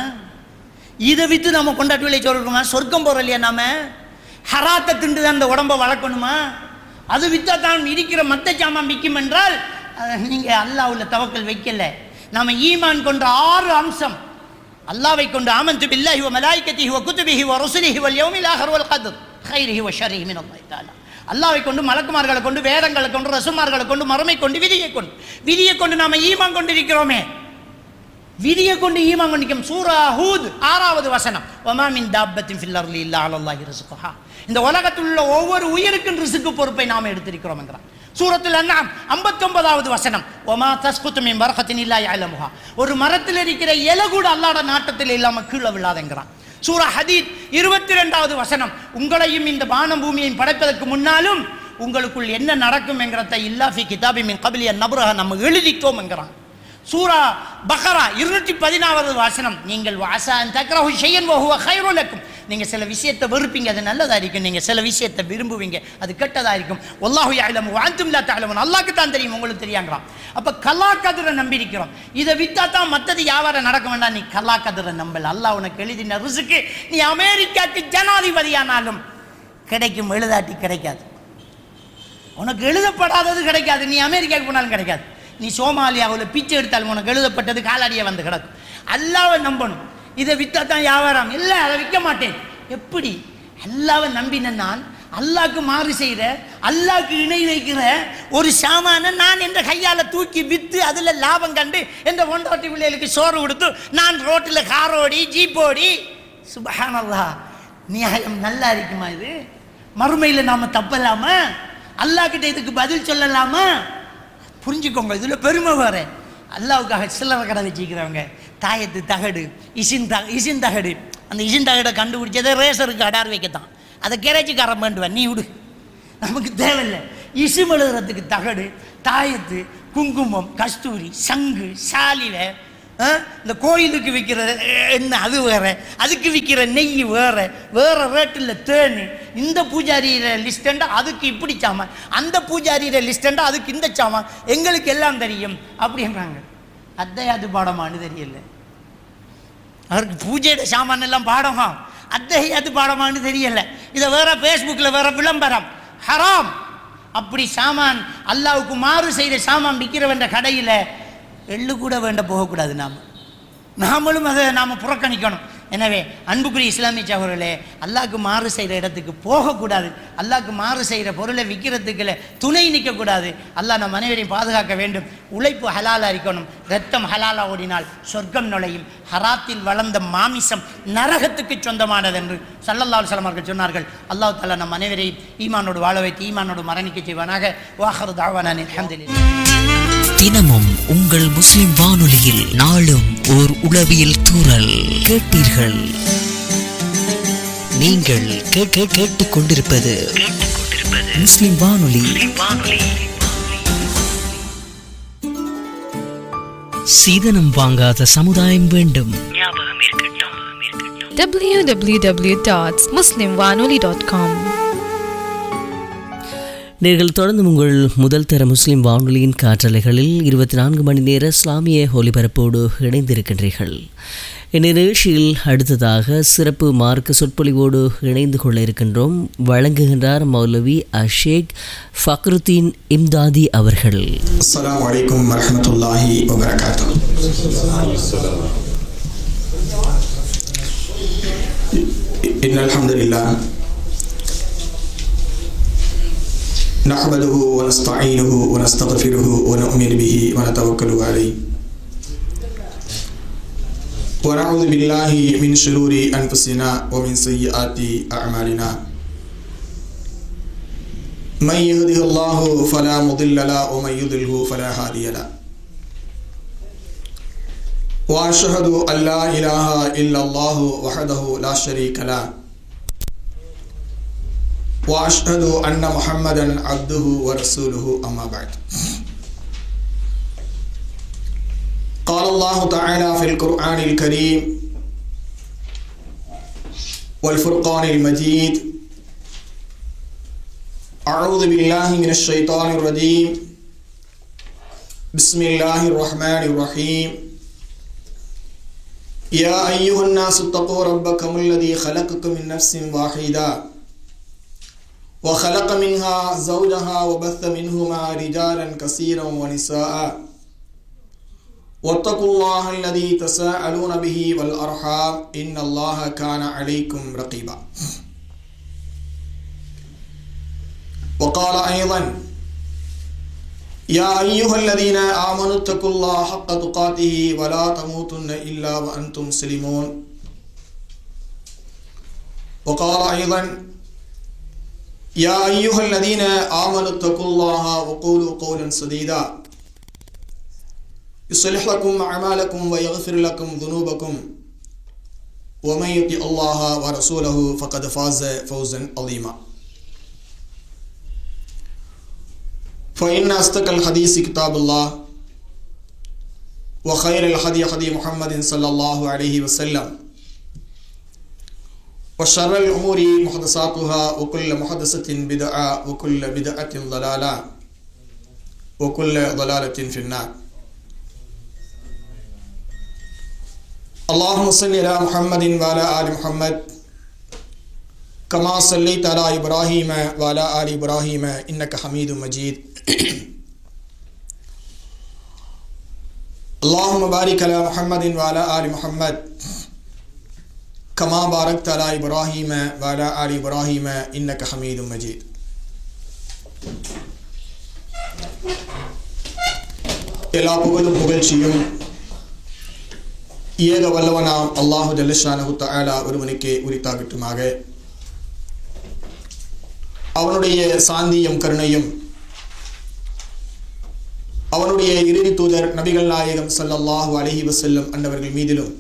இதை விற்று நம்ம பொண்டாட்டி பிள்ளை சோறு கொடுக்கணுமா சொர்க்கம் போகிற இல்லையா நாம ஹராத்தை திண்டு தான் அந்த உடம்பை வளர்க்கணுமா அது விற்றா தான் இருக்கிற மத்த சாமான் விற்கும் என்றால் நீங்கள் அல்லாஹ்வுல தவக்கல் வைக்கல நாம ஈமான் கொண்ட ஆறு அம்சம் அல்லாவை கொண்டு ஆமந்து பில்லாஹி வ மலாயிக்கத்திஹி வ குதுபிஹி வ ருசுலிஹி வல் யௌமில் ஆஹிர் வல் கத்ர் கைரிஹி வ ஷர்ரிஹி மின் அல்லாஹ் தஆலா அல்லாவை கொண்டு மலக்குமார்களை கொண்டு வேதங்களை கொண்டு ரசுமார்களை கொண்டு மறுமை கொண்டு விதியை கொண்டு விதியை கொண்டு நாம ஈமான் கொண்டிருக்கிறோமே விதியை கொண்டு ஈமான் கொண்டிருக்கும் சூரா ஹூத் ஆறாவது வசனம் வமா மின் தாப்பத்தின் ஃபில் அர்லி இல்லா அலல்லாஹி ரிஸ்குஹா இந்த உலகத்தில் உள்ள ஒவ்வொரு உயிருக்கும் ரிசுக்கு பொறுப்பை நாம் எடுத்திருக்கிறோம் என்கிறான் சூரத்தில் அண்ணாம் ஐம்பத்தொன்பதாவது வசனம் ஒமா தஸ்குத்து மின் வரகத்தின் இல்லா அலமுகா ஒரு மரத்தில் இருக்கிற இலை கூட அல்லாட நாட்டத்தில் இல்லாம கீழே விழாதெங்கிறான் சூரா ஹதீத் இருபத்தி ரெண்டாவது வசனம் உங்களையும் இந்த வானம் பூமியையும் படைப்பதற்கு முன்னாலும் உங்களுக்குள் என்ன நடக்கும் என்கிறத இல்லாஃபி கிதாபி மின் கபிலிய நபுரக நம்ம எழுதிட்டோம் என்கிறான் சூரா பஹரா இருநூற்றி பதினாவது வாசனம் நீங்கள் வாசான் தக்ரஹு ஷையன் வஹுவ கைருல் லக்கும் நீங்கள் சில விஷயத்தை வெறுப்பீங்க அது நல்லதா இருக்கும் நீங்கள் சில விஷயத்தை விரும்புவீங்க அது கெட்டதா இருக்கும் வல்லாஹு யஅலமு வ அன்தும் லா தஅலமுன் அல்லாஹ்க்கு தான் தெரியும் உங்களுக்கு தெரியாங்கிறான் அப்ப கலா கதிரை நம்பி இருக்கிறோம் இதை வித்தா தான் மற்றது வியாபாரம் நடக்க வேண்டாம் நீ கலா கதிரை நம்பல அல்லாஹ் உனக்கு எழுதின ரிசுக்கு நீ அமெரிக்காக்கு ஜனாதிபதியானாலும் கிடைக்கும் எழுதாட்டி கிடைக்காது உனக்கு எழுதப்படாதது கிடைக்காது நீ அமெரிக்காவுக்கு போனாலும் கிடைக்காது நீ சோமாலியாவில் பிச்சை எடுத்தாலும் உனக்கு எழுதப்பட்டது காலாடியே வந்து கிடக்கும் அல்லாவை நம்பணும் இதை வித்தா தான் வியாபாரம் இல்லை அதை விற்க மாட்டேன் எப்படி அல்லாவை நம்பின நான் அல்லாக்கு மாறு செய்கிற அல்லாக்கு இணை வைக்கிற ஒரு சாமான நான் என்ற கையால் தூக்கி விற்று அதில் லாபம் கண்டு என்ற ஒன்றாட்டி பிள்ளைகளுக்கு சோறு கொடுத்து நான் ரோட்டில் காரோடி ஜீப்போடி சுபஹானல்லா நியாயம் நல்லா இருக்குமா இது மறுமையில் நாம் தப்பலாமா அல்லாஹ்கிட்ட இதுக்கு பதில் சொல்லலாமா புரிஞ்சுக்கோங்க இதில் பெருமை வேற அல்லாவுக்காக சில்லறை கடை வச்சுக்கிறவங்க தாயத்து தகடு இசின் த இசின் தகடு அந்த இசின் தகடை கண்டுபிடிச்சதை ரேசருக்கு அடார் வைக்கத்தான் அதை கேரேஜிக்காரன் வேண்டுவேன் நீ விடு நமக்கு தேவையில்லை இசும் எழுதுறதுக்கு தகடு தாயத்து குங்குமம் கஸ்தூரி சங்கு சாலிவை ஆ, இந்த கோயிலுக்கு விற்கிற எண்ணெய் அது வேற அதுக்கு விற்கிற நெய் வேற வேற ரேட்டில் தேன் இந்த பூஜாரியில லிஸ்டண்டா அதுக்கு இப்படி சாமான் அந்த பூஜாரியில லிஸ்டண்டா அதுக்கு இந்த சாமான் எங்களுக்கு எல்லாம் தெரியும் அப்படின்றாங்க அத்தையாது பாடமான்னு தெரியல அவருக்கு பூஜையோட சாமான் எல்லாம் பாடமா அத்தையாது பாடமான்னு தெரியல இதை வேற ஃபேஸ்புக்கில் வேற விளம்பரம் ஹராம் அப்படி சாமான் அல்லாவுக்கு மாறு செய்த சாமான் விற்கிறவன்ற கடையில் எள்ளு கூட வேண்ட போகக்கூடாது நாம் நாமளும் அதை நாம் புறக்கணிக்கணும் எனவே அன்புக்குரிய இஸ்லாமிய சகோதரர்களே அல்லாஹ்க்கு மாறு செய்கிற இடத்துக்கு போகக்கூடாது அல்லாஹ்க்கு மாறு செய்கிற பொருளை விற்கிறதுக்குள்ள துணை நிற்கக்கூடாது அல்லாஹ் நம் அனைவரையும் பாதுகாக்க வேண்டும் உழைப்பு ஹலாலா இருக்கணும் ரத்தம் ஹலாலா ஓடினால் சொர்க்கம் நுழையும் ஹராத்தில் வளர்ந்த மாமிசம் நரகத்துக்கு சொந்தமானது என்று சல்லல்லாஹு அலைஹி அவர்கள் சொன்னார்கள் அல்லாஹ் தாலா நம் அனைவரையும் ஈமானோடு வாழ வைத்து ஈமானோடு மரணிக்க செய்வானாக வாஹரு தாவானான் அல்ஹம்துலில்லாஹ் தினமும் உங்கள் முஸ்லிம் வானொலியில் நாளும் ஓர் உளவியல் தூறல் கேட்டீர்கள் நீங்கள் கேட்க கேட்டுக் கொண்டிருப்பது முஸ்லிம் வானொலி சீதனம் வாங்காத சமுதாயம் வேண்டும் www.muslimwanoli.com நீங்கள் தொடர்ந்து உங்கள் முதல் தர முஸ்லிம் வானொலியின் காற்றலைகளில் இருபத்தி நான்கு மணி நேர இஸ்லாமிய ஒலிபரப்போடு இணைந்திருக்கின்றீர்கள் இந்த நிகழ்ச்சியில் அடுத்ததாக சிறப்பு மார்க்க சொற்பொழிவோடு இணைந்து கொள்ள இருக்கின்றோம் வழங்குகின்றார் மௌலவி அஷேக் ஃபக்ருத்தீன் இம்தாதி அவர்கள் السلام عليكم ورحمة الله وبركاته إن الحمد لله نحمده ونستعينه ونستغفره ونؤمن به ونتوكل عليه ونعوذ بالله من شرور أنفسنا ومن سيئات أعمالنا من يهده الله فلا مضل له ومن يضلله فلا هادي له واشهد ان لا اله الا الله وحده لا شريك له واشهد ان محمدا عبده ورسوله اما بعد قال الله تعالى في القران الكريم والفرقان المجيد اعوذ بالله من الشيطان الرجيم بسم الله الرحمن الرحيم يا أيها الناس اتقوا ربكم الذي خلقكم من نفس واحدة وخلق منها زوجها وبث منهما رجالا كثيرا ونساء واتقوا الله الذي تساءلون به والأرحام إن الله كان عليكم رقيبا وقال أيضا يا أيها الذين آمنوا اتقوا الله حق تقاته ولا تموتن إلا وأنتم مسلمون وقال أيضا يا أيها الذين آمنوا اتقوا الله وقولوا قولا سديدا يصلح لكم أعمالكم ويغفر لكم ذنوبكم ومن يطع الله ورسوله فقد فاز فوزا عظيما فإن أصدق الحديث كتاب الله وخير الهدي هدي محمد صلى الله عليه وسلم وشر الأمور محدثاتها وكل محدثة بدعة وكل بدعة ضلالة وكل ضلالة في النار اللهم صل على محمد وعلى آل محمد كما صليت على إبراهيم وعلى آل إبراهيم إنك حميد مجيد اللهم بارك على محمد وعلى آل محمد كما باركت على إبراهيم وعلى آل إبراهيم إنك حميد مجيد எல்லா புகழும் புகழ்ச்சியும் ஏக வல்லவனாம் அல்லாஹு ஜல்லஷானஹு தஆலா ஒருவனுக்கே உரித்தாகட்டுமாக அவனுடைய சாந்தியும் கருணையும் அவனுடைய இறுதி தூதர் நபிகள் நாயகம் சல்லல்லாஹு அலஹி வசல்லம் அன்னவர்கள் மீதிலும்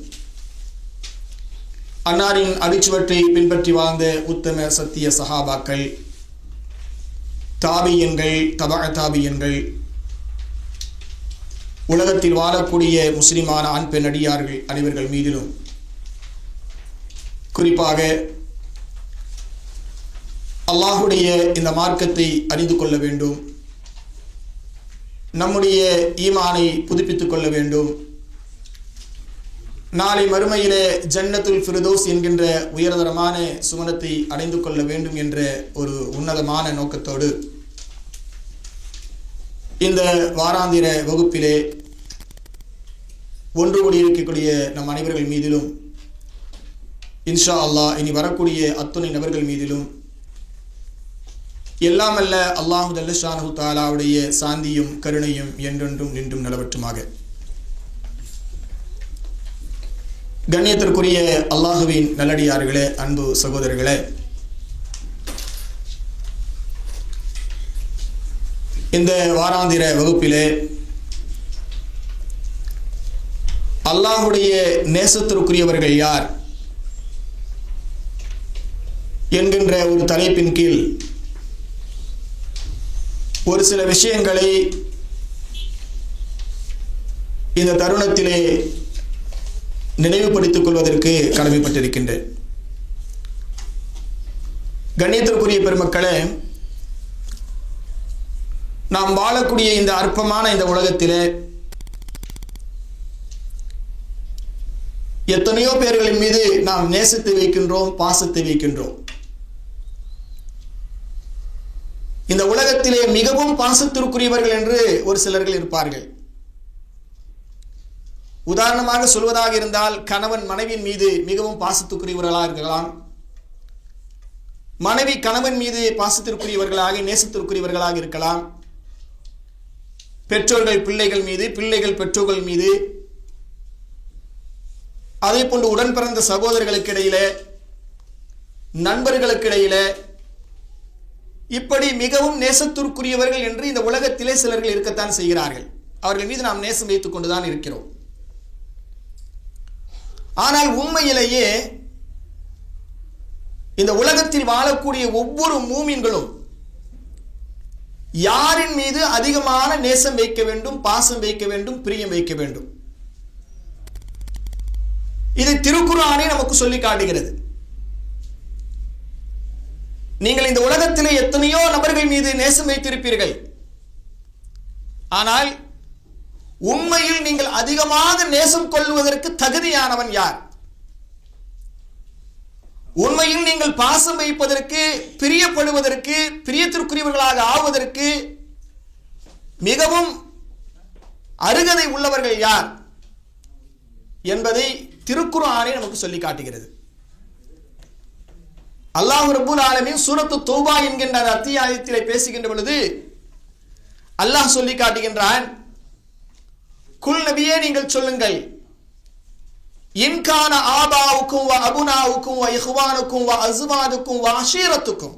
அன்னாரின் அடிச்சுவற்றை பின்பற்றி வாழ்ந்த உத்தம சத்திய சஹாபாக்கள் தாபியன்கள் தபா தாபியன்கள் உலகத்தில் வாழக்கூடிய முஸ்லிமான ஆண் பெண் அடியார்கள் அனைவர்கள் மீதிலும் குறிப்பாக அல்லாஹுடைய இந்த மார்க்கத்தை அறிந்து கொள்ள வேண்டும் நம்முடைய ஈமானை புதுப்பித்துக் கொள்ள வேண்டும் நாளை மறுமையிலே ஜன்னத்துல் ஃபிரதோஸ் என்கின்ற உயர்தரமான சுமணத்தை அடைந்து கொள்ள வேண்டும் என்ற ஒரு உன்னதமான நோக்கத்தோடு இந்த வாராந்திர வகுப்பிலே ஒன்று கூடியிருக்கக்கூடிய நம் அனைவர்கள் மீதிலும் இன்ஷா அல்லாஹ் இனி வரக்கூடிய அத்துணை நபர்கள் மீதிலும் எல்லாமல்ல அல்லாஹு ஜல்லஷானு தாலாவுடைய சாந்தியும் கருணையும் என்றென்றும் நின்றும் நிலவற்றுமாக கண்ணியத்திற்குரிய அல்லாஹுவின் நல்லடியார்களே அன்பு சகோதரர்களே இந்த வாராந்திர வகுப்பிலே அல்லாஹுடைய நேசத்திற்குரியவர்கள் யார் என்கின்ற ஒரு தலைப்பின் கீழ் ஒரு சில விஷயங்களை இந்த தருணத்திலே நினைவுபடுத்திக் கொள்வதற்கு கடமைப்பட்டிருக்கின்றேன் கண்ணியத்திற்குரிய பெருமக்களே நாம் வாழக்கூடிய இந்த அற்பமான இந்த உலகத்திலே எத்தனையோ பேர்களின் மீது நாம் நேசத்தை வைக்கின்றோம் பாசத்தை வைக்கின்றோம் இந்த உலகத்திலே மிகவும் பாசத்திற்குரியவர்கள் என்று ஒரு சிலர்கள் இருப்பார்கள் உதாரணமாக சொல்வதாக இருந்தால் கணவன் மனைவியின் மீது மிகவும் பாசத்துக்குரியவர்களாக இருக்கலாம் மனைவி கணவன் மீது பாசத்திற்குரியவர்களாக நேசத்திற்குரியவர்களாக இருக்கலாம் பெற்றோர்கள் பிள்ளைகள் மீது பிள்ளைகள் பெற்றோர்கள் மீது அதே போன்று உடன் பிறந்த சகோதரர்களுக்கு இடையிலே நண்பர்களுக்கு இடையிலே இப்படி மிகவும் நேசத்திற்குரியவர்கள் என்று இந்த உலகத்திலே சிலர்கள் இருக்கத்தான் செய்கிறார்கள் அவர்கள் மீது நாம் நேசம் வைத்துக் கொண்டுதான் இருக்கிறோம் ஆனால் உண்மையிலேயே இந்த உலகத்தில் வாழக்கூடிய ஒவ்வொரு மூமின்களும் யாரின் மீது அதிகமான நேசம் வைக்க வேண்டும் பாசம் வைக்க வேண்டும் பிரியம் வைக்க வேண்டும் இது திருக்குறானே நமக்கு சொல்லி காட்டுகிறது நீங்கள் இந்த உலகத்திலே எத்தனையோ நபர்கள் மீது நேசம் வைத்திருப்பீர்கள் ஆனால் உண்மையில் நீங்கள் அதிகமாக நேசம் கொள்வதற்கு தகுதியானவன் யார் உண்மையில் நீங்கள் பாசம் வைப்பதற்கு பிரியப்படுவதற்கு பிரியத்திற்குரியவர்களாக ஆவதற்கு மிகவும் அருகதை உள்ளவர்கள் யார் என்பதை திருக்குறானே நமக்கு சொல்லி காட்டுகிறது அல்லாஹ் ரபுல் ஆலமின் சூரத்து தௌபா என்கின்ற அந்த அத்தியாயத்திலே பேசுகின்ற பொழுது அல்லாஹ் சொல்லி காட்டுகின்றான் குல் நபியே நீங்கள் சொல்லுங்கள் இன்கான ஆபாவுக்கும் வ அபுனாவுக்கும் வ இஹ்வானுக்கும் வ அஸ்வானுக்கும் வ அஷீரத்துக்கும்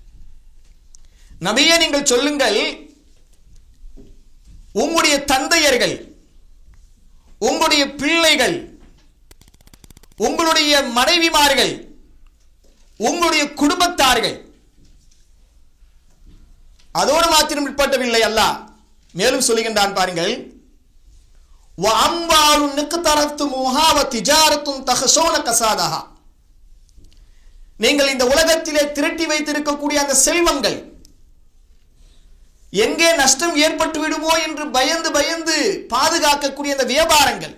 நபியே நீங்கள் சொல்லுங்கள் உங்களுடைய தந்தையர்கள் உங்களுடைய பிள்ளைகள் உங்களுடைய மனைவிமார்கள் உங்களுடைய குடும்பத்தார்கள் அதோடு மாத்திரம் உட்பட்டவில்லை அல்லாஹ் மேலும் சொல்லுகின்றான் பாருங்கள் وأموال نقترفتموها وتجارة تخشون كسادها நீங்கள் இந்த உலகத்திலே திரட்டி வைத்திருக்கக்கூடிய அந்த செல்வங்கள் எங்கே நஷ்டம் ஏற்பட்டு விடுமோ என்று பயந்து பயந்து பாதுகாக்கக்கூடிய அந்த வியாபாரங்கள்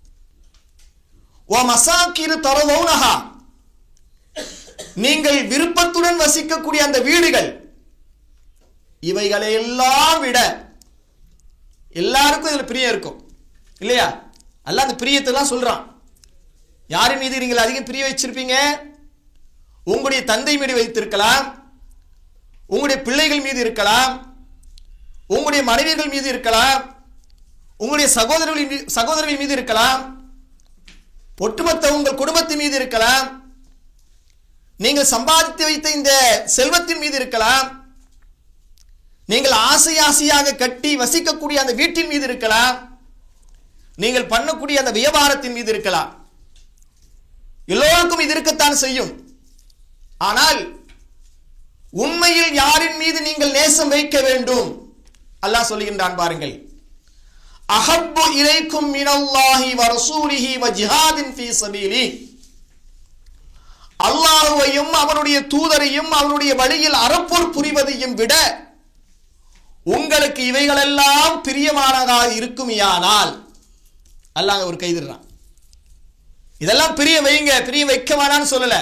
ஓ மசாக்கிரு தரதௌனஹா நீங்கள் விருப்பத்துடன் வசிக்கக்கூடிய அந்த வீடுகள் இவைகளை எல்லாம் விட எல்லாருக்கும் இதுல பிரியம் இருக்கும் இல்லையா அல்ல அந்த பிரியத்தெல்லாம் சொல்றான் யாரின் மீது நீங்கள் அதிகம் பிரிய வச்சிருப்பீங்க உங்களுடைய தந்தை மீது வைத்திருக்கலாம் உங்களுடைய பிள்ளைகள் மீது இருக்கலாம் உங்களுடைய மனைவிகள் மீது இருக்கலாம் உங்களுடைய சகோதரர்கள் மீ- சகோதரர்கள் மீது இருக்கலாம் ஒட்டுமொத்த உங்கள் குடும்பத்தின் மீது இருக்கலாம் நீங்கள் சம்பாதித்து வைத்த இந்த செல்வத்தின் மீது இருக்கலாம் நீங்கள் ஆசை ஆசையாக கட்டி வசிக்கக்கூடிய அந்த வீட்டின் மீது இருக்கலாம் நீங்கள் பண்ணக்கூடிய அந்த வியாபாரத்தின் மீது இருக்கலாம் எல்லோருக்கும் இது இருக்கத்தான் செய்யும் ஆனால் உண்மையில் யாரின் மீது நீங்கள் நேசம் வைக்க வேண்டும் அல்லாஹ் சொல்லுகின்றான் பாருங்கள் அஹப்பு இலைக்கும் மினல்லாஹி வ ரசூலிஹி வ ஜிஹாதின் ஃபீ சபீலி அல்லாஹுவையும் அவனுடைய தூதரையும் அவனுடைய வழியில் அறப்போர் புரிவதையும் விட உங்களுக்கு இவைகளெல்லாம் பிரியமானதாக இருக்குமையானால் அல்லாஹ் ஒரு கைதிடுறான் இதெல்லாம் பிரிய வைங்க பிரிய வைக்க வேணான்னு சொல்லல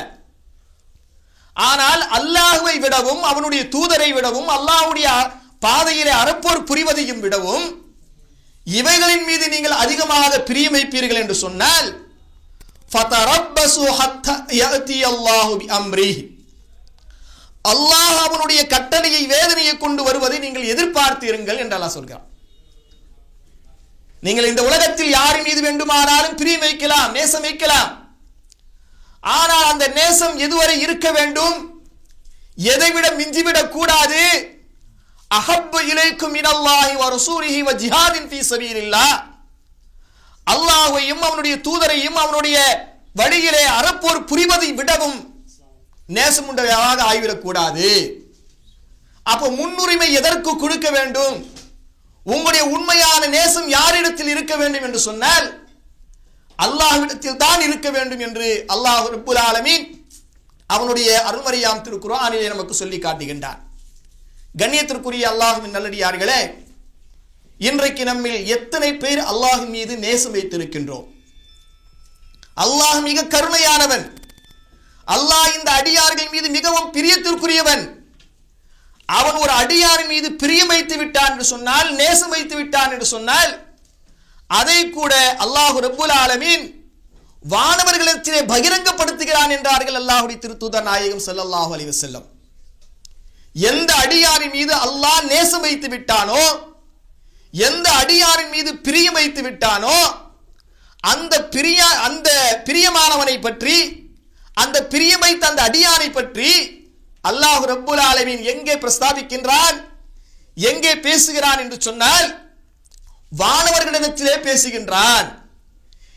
ஆனால் அல்லாஹுவை விடவும் அவனுடைய தூதரை விடவும் அல்லாஹ்வுடைய பாதையிலே அறப்போர் புரிவதையும் விடவும் இவைகளின் மீது நீங்கள் அதிகமாக பிரியம் வைப்பீர்கள் என்று சொன்னால் فَتَرَبَّصُوا حَتَّى يَأْتِيَ اللَّهُ بِأَمْرِهِ அல்லாஹ் அவனுடைய கட்டளையை வேதனையை கொண்டு வருவதை நீங்கள் எதிர்பார்த்தீர்கள் என்று அல்லாஹ் சொல்கிறான் நீங்கள் இந்த உலகத்தில் யாரின் மீது வேண்டுமானாலும் பிரியம் வைக்கலாம் நேசம் வைக்கலாம் ஆனால் அந்த நேசம் எதுவரை இருக்க வேண்டும் எதைவிட மிஞ்சிவிடக் கூடாது அஹப்பு இலைக்கும் இனல்லாஹி வ ரசூலிஹி வ ஜிஹாதின் ஃபீ சபீலில்லாஹ் அல்லாஹ்வையும் அவனுடைய தூதரையும் அவனுடைய வழியிலே அறப்போர் புரிவதை விடவும் நேசமுண்டவையாக ஆகிவிடக்கூடாது அப்போ முன்னுரிமை எதற்கு கொடுக்க வேண்டும் உங்களுடைய உண்மையான நேசம் யாரிடத்தில் இருக்க வேண்டும் என்று சொன்னால் அல்லாஹ்விடத்தில் தான் இருக்க வேண்டும் என்று அல்லாஹ் ரப்புல் ஆலமீன் அவனுடைய அருள்மறையாம் திருக்குறானிலே நமக்கு சொல்லி காட்டுகின்றான் கண்ணியத்திற்குரிய அல்லாஹுவின் நல்லடியார்களே இன்றைக்கு நம்மில் எத்தனை பேர் அல்லாஹின் மீது நேசம் வைத்திருக்கின்றோம் அல்லாஹ் மிக கருணையானவன் அல்லாஹ் இந்த அடியார்கள் மீது மிகவும் பிரியத்திற்குரியவன் அவன் ஒரு அடியாரின் மீது பிரியம் வைத்து விட்டான் என்று சொன்னால் நேசம் வைத்து விட்டான் என்று சொன்னால் அதை கூட அல்லாஹ் ரப்புல் ஆலமீன் வானவர்களிடத்திலே பகிரங்கப்படுத்துகிறான் என்றார்கள் அல்லாஹுடைய திருத்தூதர் நாயகம் ஸல்லல்லாஹு அலைஹி வஸல்லம் எந்த அடியாரின் மீது அல்லாஹ் நேசம் வைத்து விட்டானோ எந்த அடியாரின் மீது பிரியம் வைத்து விட்டானோ அந்த பிரிய அந்த பிரியமானவனை பற்றி அந்த பிரியம் வைத்த அந்த அடியாரை பற்றி அல்லாஹ் ரப்புல் ஆலமீன் எங்கே பிரஸ்தாபிக்கின்றான் எங்கே பேசுகிறான் என்று சொன்னால் வானவர்களிடத்திலே பேசுகின்றான்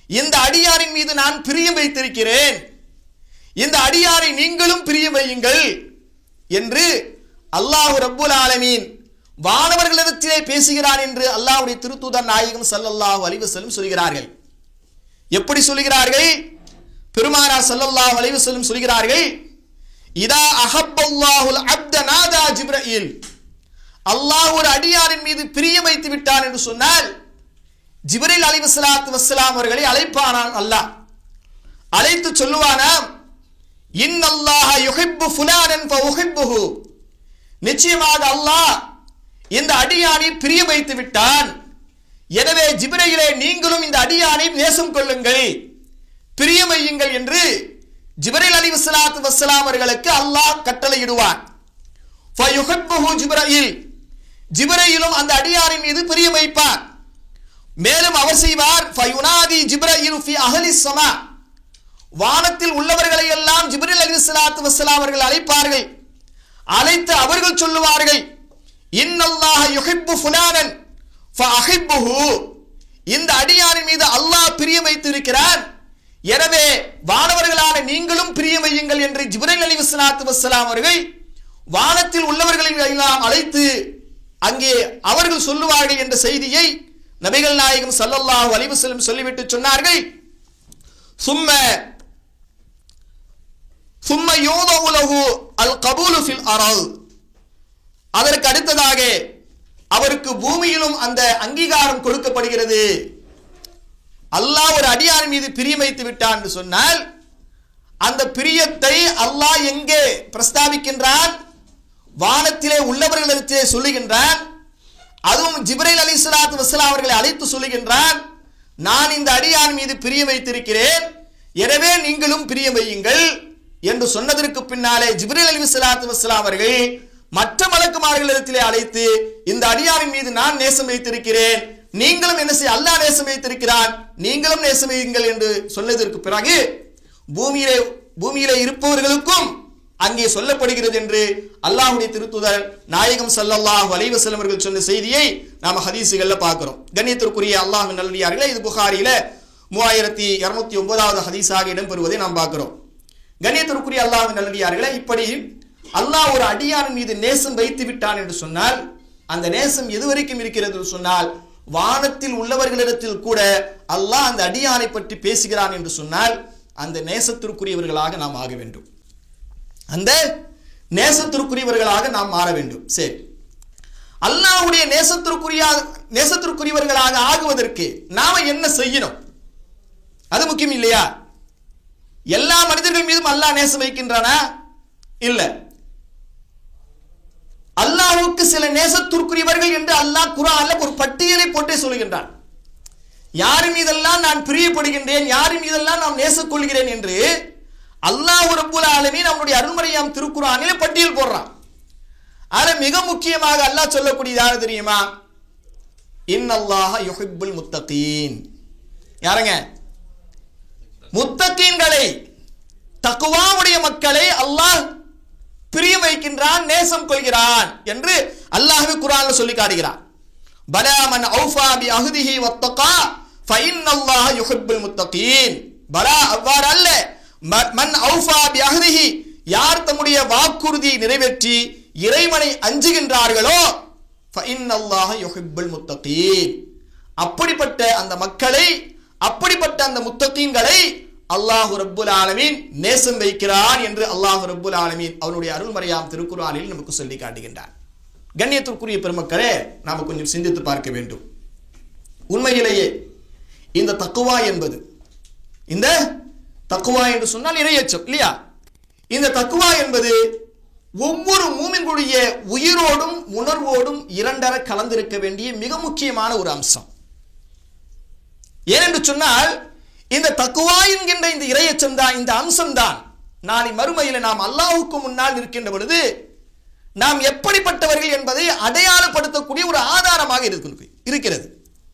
இந்த அடியாரின் மீது நான் பிரியம் வைத்திருக்கிறேன் இந்த அடியாரை நீங்களும் பிரியம் வையுங்கள் என்று அல்லாஹ் ரப்புல் ஆலமீன் வானவர்களிடத்திலே பேசுகிறான் என்று அல்லாஹ்வுடைய திருத்தூதர் நாயகம் ஸல்லல்லாஹு அலைஹி வஸல்லம் சொல்கிறார்கள் எப்படி சொல்கிறார்கள் பெருமானார் ஸல்லல்லாஹு அலைஹி வஸல்லம் சொல்கிறார்கள் இதா அஹப்பல்லாஹுல் அப்த நாதா ஜிப்ரீல் அல்லாஹ் ஒரு அடியாரின் மீது பிரியம் வைத்து விட்டான் என்று சொன்னால் ஜிப்ரீல் அலைஹிஸ்ஸலாத்து வஸ்ஸலாம் அவர்களை அழைப்பானான் அல்லாஹ் அழைத்து சொல்லுவானாம் இன்னல்லாஹ யுஹிப்பு ஃபுலானன் ஃபஉஹிப்புஹு நிச்சயமாக அல்லாஹ் இந்த அடியானை பிரிய வைத்து விட்டான் எனவே ஜிப்ரையிலே நீங்களும் இந்த அடியானை நேசம் கொள்ளுங்கள் பிரியமையுங்கள் என்று ஜிப்ரைல் அலி வஸ்லாத்து வஸ்ஸலாம் அவர்களுக்கு அல்லாஹ் கட்டளையிடுவான் ஃபயுஹிப்புஹு ஜிப்ரையில் ஜிப்ரையிலும் அந்த அடியாரின் மீது பிரியம் வைப்பார் மேலும் அவர் செய்வார் ஃபயுனாதி ஜிப்ரையில் ஃபி அஹலி ஸமா வானத்தில் உள்ளவர்களை எல்லாம் ஜிப்ரில் அலி சலாத்து வசலாம் அவர்கள் அழைப்பார்கள் அழைத்து அவர்கள் சொல்லுவார்கள் இன்னல்லாஹ யுஹிப்பு ஃபுலானன் ஃபஅஹிப்புஹு இந்த அடியாரின் மீது அல்லாஹ் பிரியம் வைத்திருக்கிறான் எனவே வானவர்களான நீங்களும் பிரியம் வையுங்கள் என்று ஜிப்ரில் அலி வஸ்லாத்து வஸ்ஸலாம் அவர்கள் வானத்தில் உள்ளவர்களை எல்லாம் அழைத்து அங்கே அவர்கள் சொல்லுவார்கள் என்ற செய்தியை நபிகள் நாயகம் ஸல்லல்லாஹு அலைஹி வஸல்லம் சொல்லிவிட்டு சொன்னார்கள் சும்ம சும்ம யோதவுலகு அல் கபூலு ஃபில் அரல் அதற்கு அடுத்ததாக அவருக்கு பூமியிலும் அந்த அங்கீகாரம் கொடுக்கப்படுகிறது அல்லாஹ் ஒரு அடியார் மீது பிரியம் வைத்து விட்டான் என்று சொன்னால் அந்த பிரியத்தை அல்லாஹ் எங்கே பிரஸ்தாபிக்கின்றான் வானத்திலே உள்ளவர்களிடத்திலே சொல்லுகின்றான் அதுவும் ஜிப்ரைல் அலி சலாத்து வசலாம் அவர்களை அழைத்து சொல்லுகின்றான் நான் இந்த அடியான் மீது பிரியம் வைத்திருக்கிறேன் எனவே நீங்களும் பிரியம் வையுங்கள் என்று சொன்னதற்கு பின்னாலே ஜிப்ரில் அலி சலாத்து வசலாம் அவர்கள் மற்ற மலக்குமார்களிடத்திலே அழைத்து இந்த அடியாரின் மீது நான் நேசம் வைத்திருக்கிறேன் நீங்களும் என்ன செய்ய அல்லாஹ் நேசம் வைத்திருக்கிறான் நீங்களும் நேசம் வையுங்கள் என்று சொன்னதற்கு பிறகு பூமியிலே பூமியிலே இருப்பவர்களுக்கும் அங்கே சொல்லப்படுகிறது என்று அல்லாஹ்வுடைய திருத்துதர் நாயகம் ஸல்லல்லாஹு அலைஹி வஸல்லம் அவர்கள் சொன்ன செய்தியை நாம ஹதீஸுகள்ல பார்க்கிறோம் கண்ணியத்திற்குரிய அல்லாஹ் நல்லடியார்களே இது புகாரில மூவாயிரத்தி இருநூத்தி ஒன்பதாவது ஹதீஸாக இடம்பெறுவதை நாம் பார்க்கிறோம் கண்ணியத்திற்குரிய அல்லாஹ் நல்லடியார்களே இப்படி அல்லாஹ் ஒரு அடியாரின் மீது நேசம் வைத்து விட்டான் என்று சொன்னால் அந்த நேசம் எதுவரைக்கும் இருக்கிறது என்று சொன்னால் வானத்தில் உள்ளவர்களிடத்தில் கூட அல்லாஹ் அந்த அடியானை பற்றி பேசுகிறான் என்று சொன்னால் அந்த நேசத்திற்குரியவர்களாக நாம் ஆக வேண்டும் அந்த நேசத்திற்குரியவர்களாக நாம் மாற வேண்டும் சரி அல்லாஹ்வுடைய நேசத்திற்குரிய நேசத்திற்குரியவர்களாக ஆகுவதற்கு நாம என்ன செய்யணும் அது முக்கியம் இல்லையா எல்லா மனிதர்கள் மீதும் அல்லாஹ் நேசம் வைக்கின்றானா இல்ல அல்லாஹ்வுக்கு சில நேசத்திற்குரியவர்கள் என்று அல்லாஹ் குரான்ல ஒரு பட்டியலை போட்டே சொல்லுகின்றான் யார் மீதெல்லாம் நான் பிரியப்படுகின்றேன் யார் மீதெல்லாம் நான் நேசக் கொள்கிறேன் என்று அல்லாஹ் ரப்புல் ஆலமீன் அவனுடைய அருள்மறையாம் திருக்குறானிலே பட்டியல் போடுறான் அதுல மிக முக்கியமாக அல்லாஹ் சொல்லக்கூடியது யாரு தெரியுமா இன்னல்லாஹ யுஹிப்புல் முத்தகீன் யாருங்க முத்தகீன்களை தக்குவாவுடைய மக்களை அல்லாஹ் பிரியம் வைக்கின்றான் நேசம் கொள்கிறான் என்று அல்லாஹ்வே குர்ஆன்ல சொல்லி காட்டுகிறான் பலா மன் ஔஃபா பி அஹ்திஹி வத்தகா ஃபஇன்னல்லாஹ யுஹிப்புல் முத்தகீன் பலா அவ்வாறு அல்ல ம- மன் ஔஃபா பி அஹ்திஹி யார் தம்முடைய வாக்குறுதி நிறைவேற்றி இறைவனை அஞ்சுகின்றார்களோ ஃபஇன்னல்லாஹ யுஹிப்புல் முத்தகீன் அப்படிப்பட்ட அந்த மக்களை அப்படிப்பட்ட அந்த முத்தகீன்களை அல்லாஹு ரப்புல் ஆலமீன் நேசம் வைக்கிறான் என்று அல்லாஹு ரப்புல் ஆலமீன் அவனுடைய அருள்மறையாம் திருக்குறானில் நமக்கு சொல்லி காட்டுகின்றான் கண்ணியத்திற்குரிய பெருமக்களே நாம கொஞ்சம் சிந்தித்து பார்க்க வேண்டும் உண்மையிலேயே இந்த தக்குவா என்பது இந்த தக்குவா என்று சொன்னால் இரையச்சம் இல்லையா இந்த தக்குவா என்பது ஒவ்வொரு மூமின்களுடைய உயிரோடும் உணர்வோடும் இரண்டர கலந்திருக்க வேண்டிய மிக முக்கியமான ஒரு அம்சம் ஏனென்று சொன்னால் இந்த தக்குவா என்கின்ற இந்த இரையச்சம் தான் இந்த அம்சம் தான் நாளை மறுமையில நாம் அல்லாஹ்வுக்கு முன்னால் இருக்கின்ற பொழுது நாம் எப்படிப்பட்டவர்கள் என்பதை அடையாளப்படுத்தக்கூடிய ஒரு ஆதாரமாக இருக்கிறது இருக்கிறது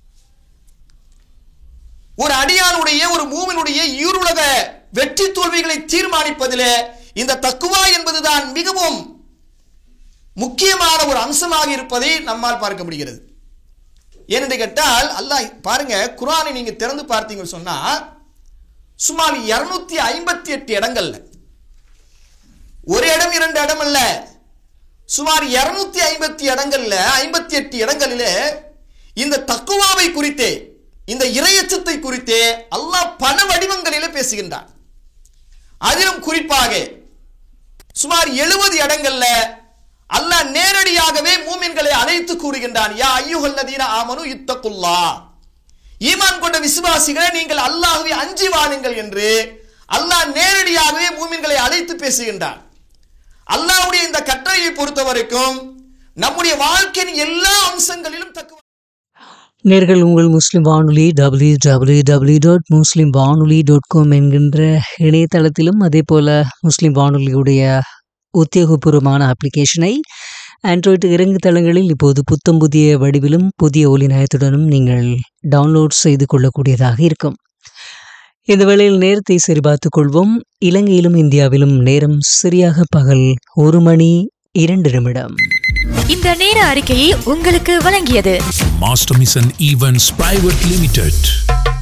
ஒரு அடியானுடைய ஒரு மூவினுடைய ஈருலக வெற்றி தோல்விகளை தீர்மானிப்பதிலே இந்த தக்குவா என்பதுதான் மிகவும் முக்கியமான ஒரு அம்சமாக இருப்பதை நம்மால் பார்க்க முடிகிறது ஏனென்று கேட்டால் அல்லாஹ் பாருங்க குரானை நீங்க திறந்து பார்த்தீங்கன்னு சொன்னா சுமார் இருநூத்தி ஐம்பத்தி எட்டு இடங்கள்ல ஒரு இடம் இரண்டு இடம் அல்ல சுமார் இருநூத்தி ஐம்பத்தி இடங்கள்ல ஐம்பத்தி எட்டு இடங்களிலே இந்த தக்குவாவை குறித்தே இந்த இரையச்சத்தை குறித்தே அல்லாஹ் பல வடிவங்களிலே பேசுகின்றான் அதிலும் குறிப்பாக சுமார் எழுபது இடங்கள்ல அல்லாஹ் நேரடியாகவே மூமின்களை அழைத்து கூறுகின்றான் யா ஐயுகல்லதீன ஆமனு இத்தகுல்லா ஈமான் கொண்ட விசுவாசிகளை நீங்கள் அல்லாஹ்வை அஞ்சி வாழுங்கள் என்று அல்லாஹ் நேரடியாகவே மூமின்களை அழைத்து பேசுகின்றான் அல்லாஹ்வுடைய இந்த கட்டளையை பொறுத்த வரைக்கும் நம்முடைய வாழ்க்கையின் எல்லா அம்சங்களிலும் தக்க நேர்கள் உங்கள் முஸ்லிம் வானொலி W W W dot Muslim வானொலி டாட் காம் என்கின்ற இணையதளத்திலும் அதே போல் முஸ்லிம் வானொலியுடைய உத்தியோகபூர்வமான அப்ளிகேஷனை ஆண்ட்ராய்டு இறங்கு தளங்களில் இப்போது புத்தம் புதிய வடிவிலும் புதிய ஒலி நயத்துடனும் நீங்கள் டவுன்லோட் செய்து கொள்ளக்கூடியதாக இருக்கும் இந்த வேளையில் நேரத்தை சரிபார்த்துக் கொள்வோம் இலங்கையிலும் இந்தியாவிலும் நேரம் சரியாக பகல் ஒரு மணி இரண்டு நிமிடம் இந்த நேர அறிக்கையை உங்களுக்கு வழங்கியது Master Mission Events Private Limited.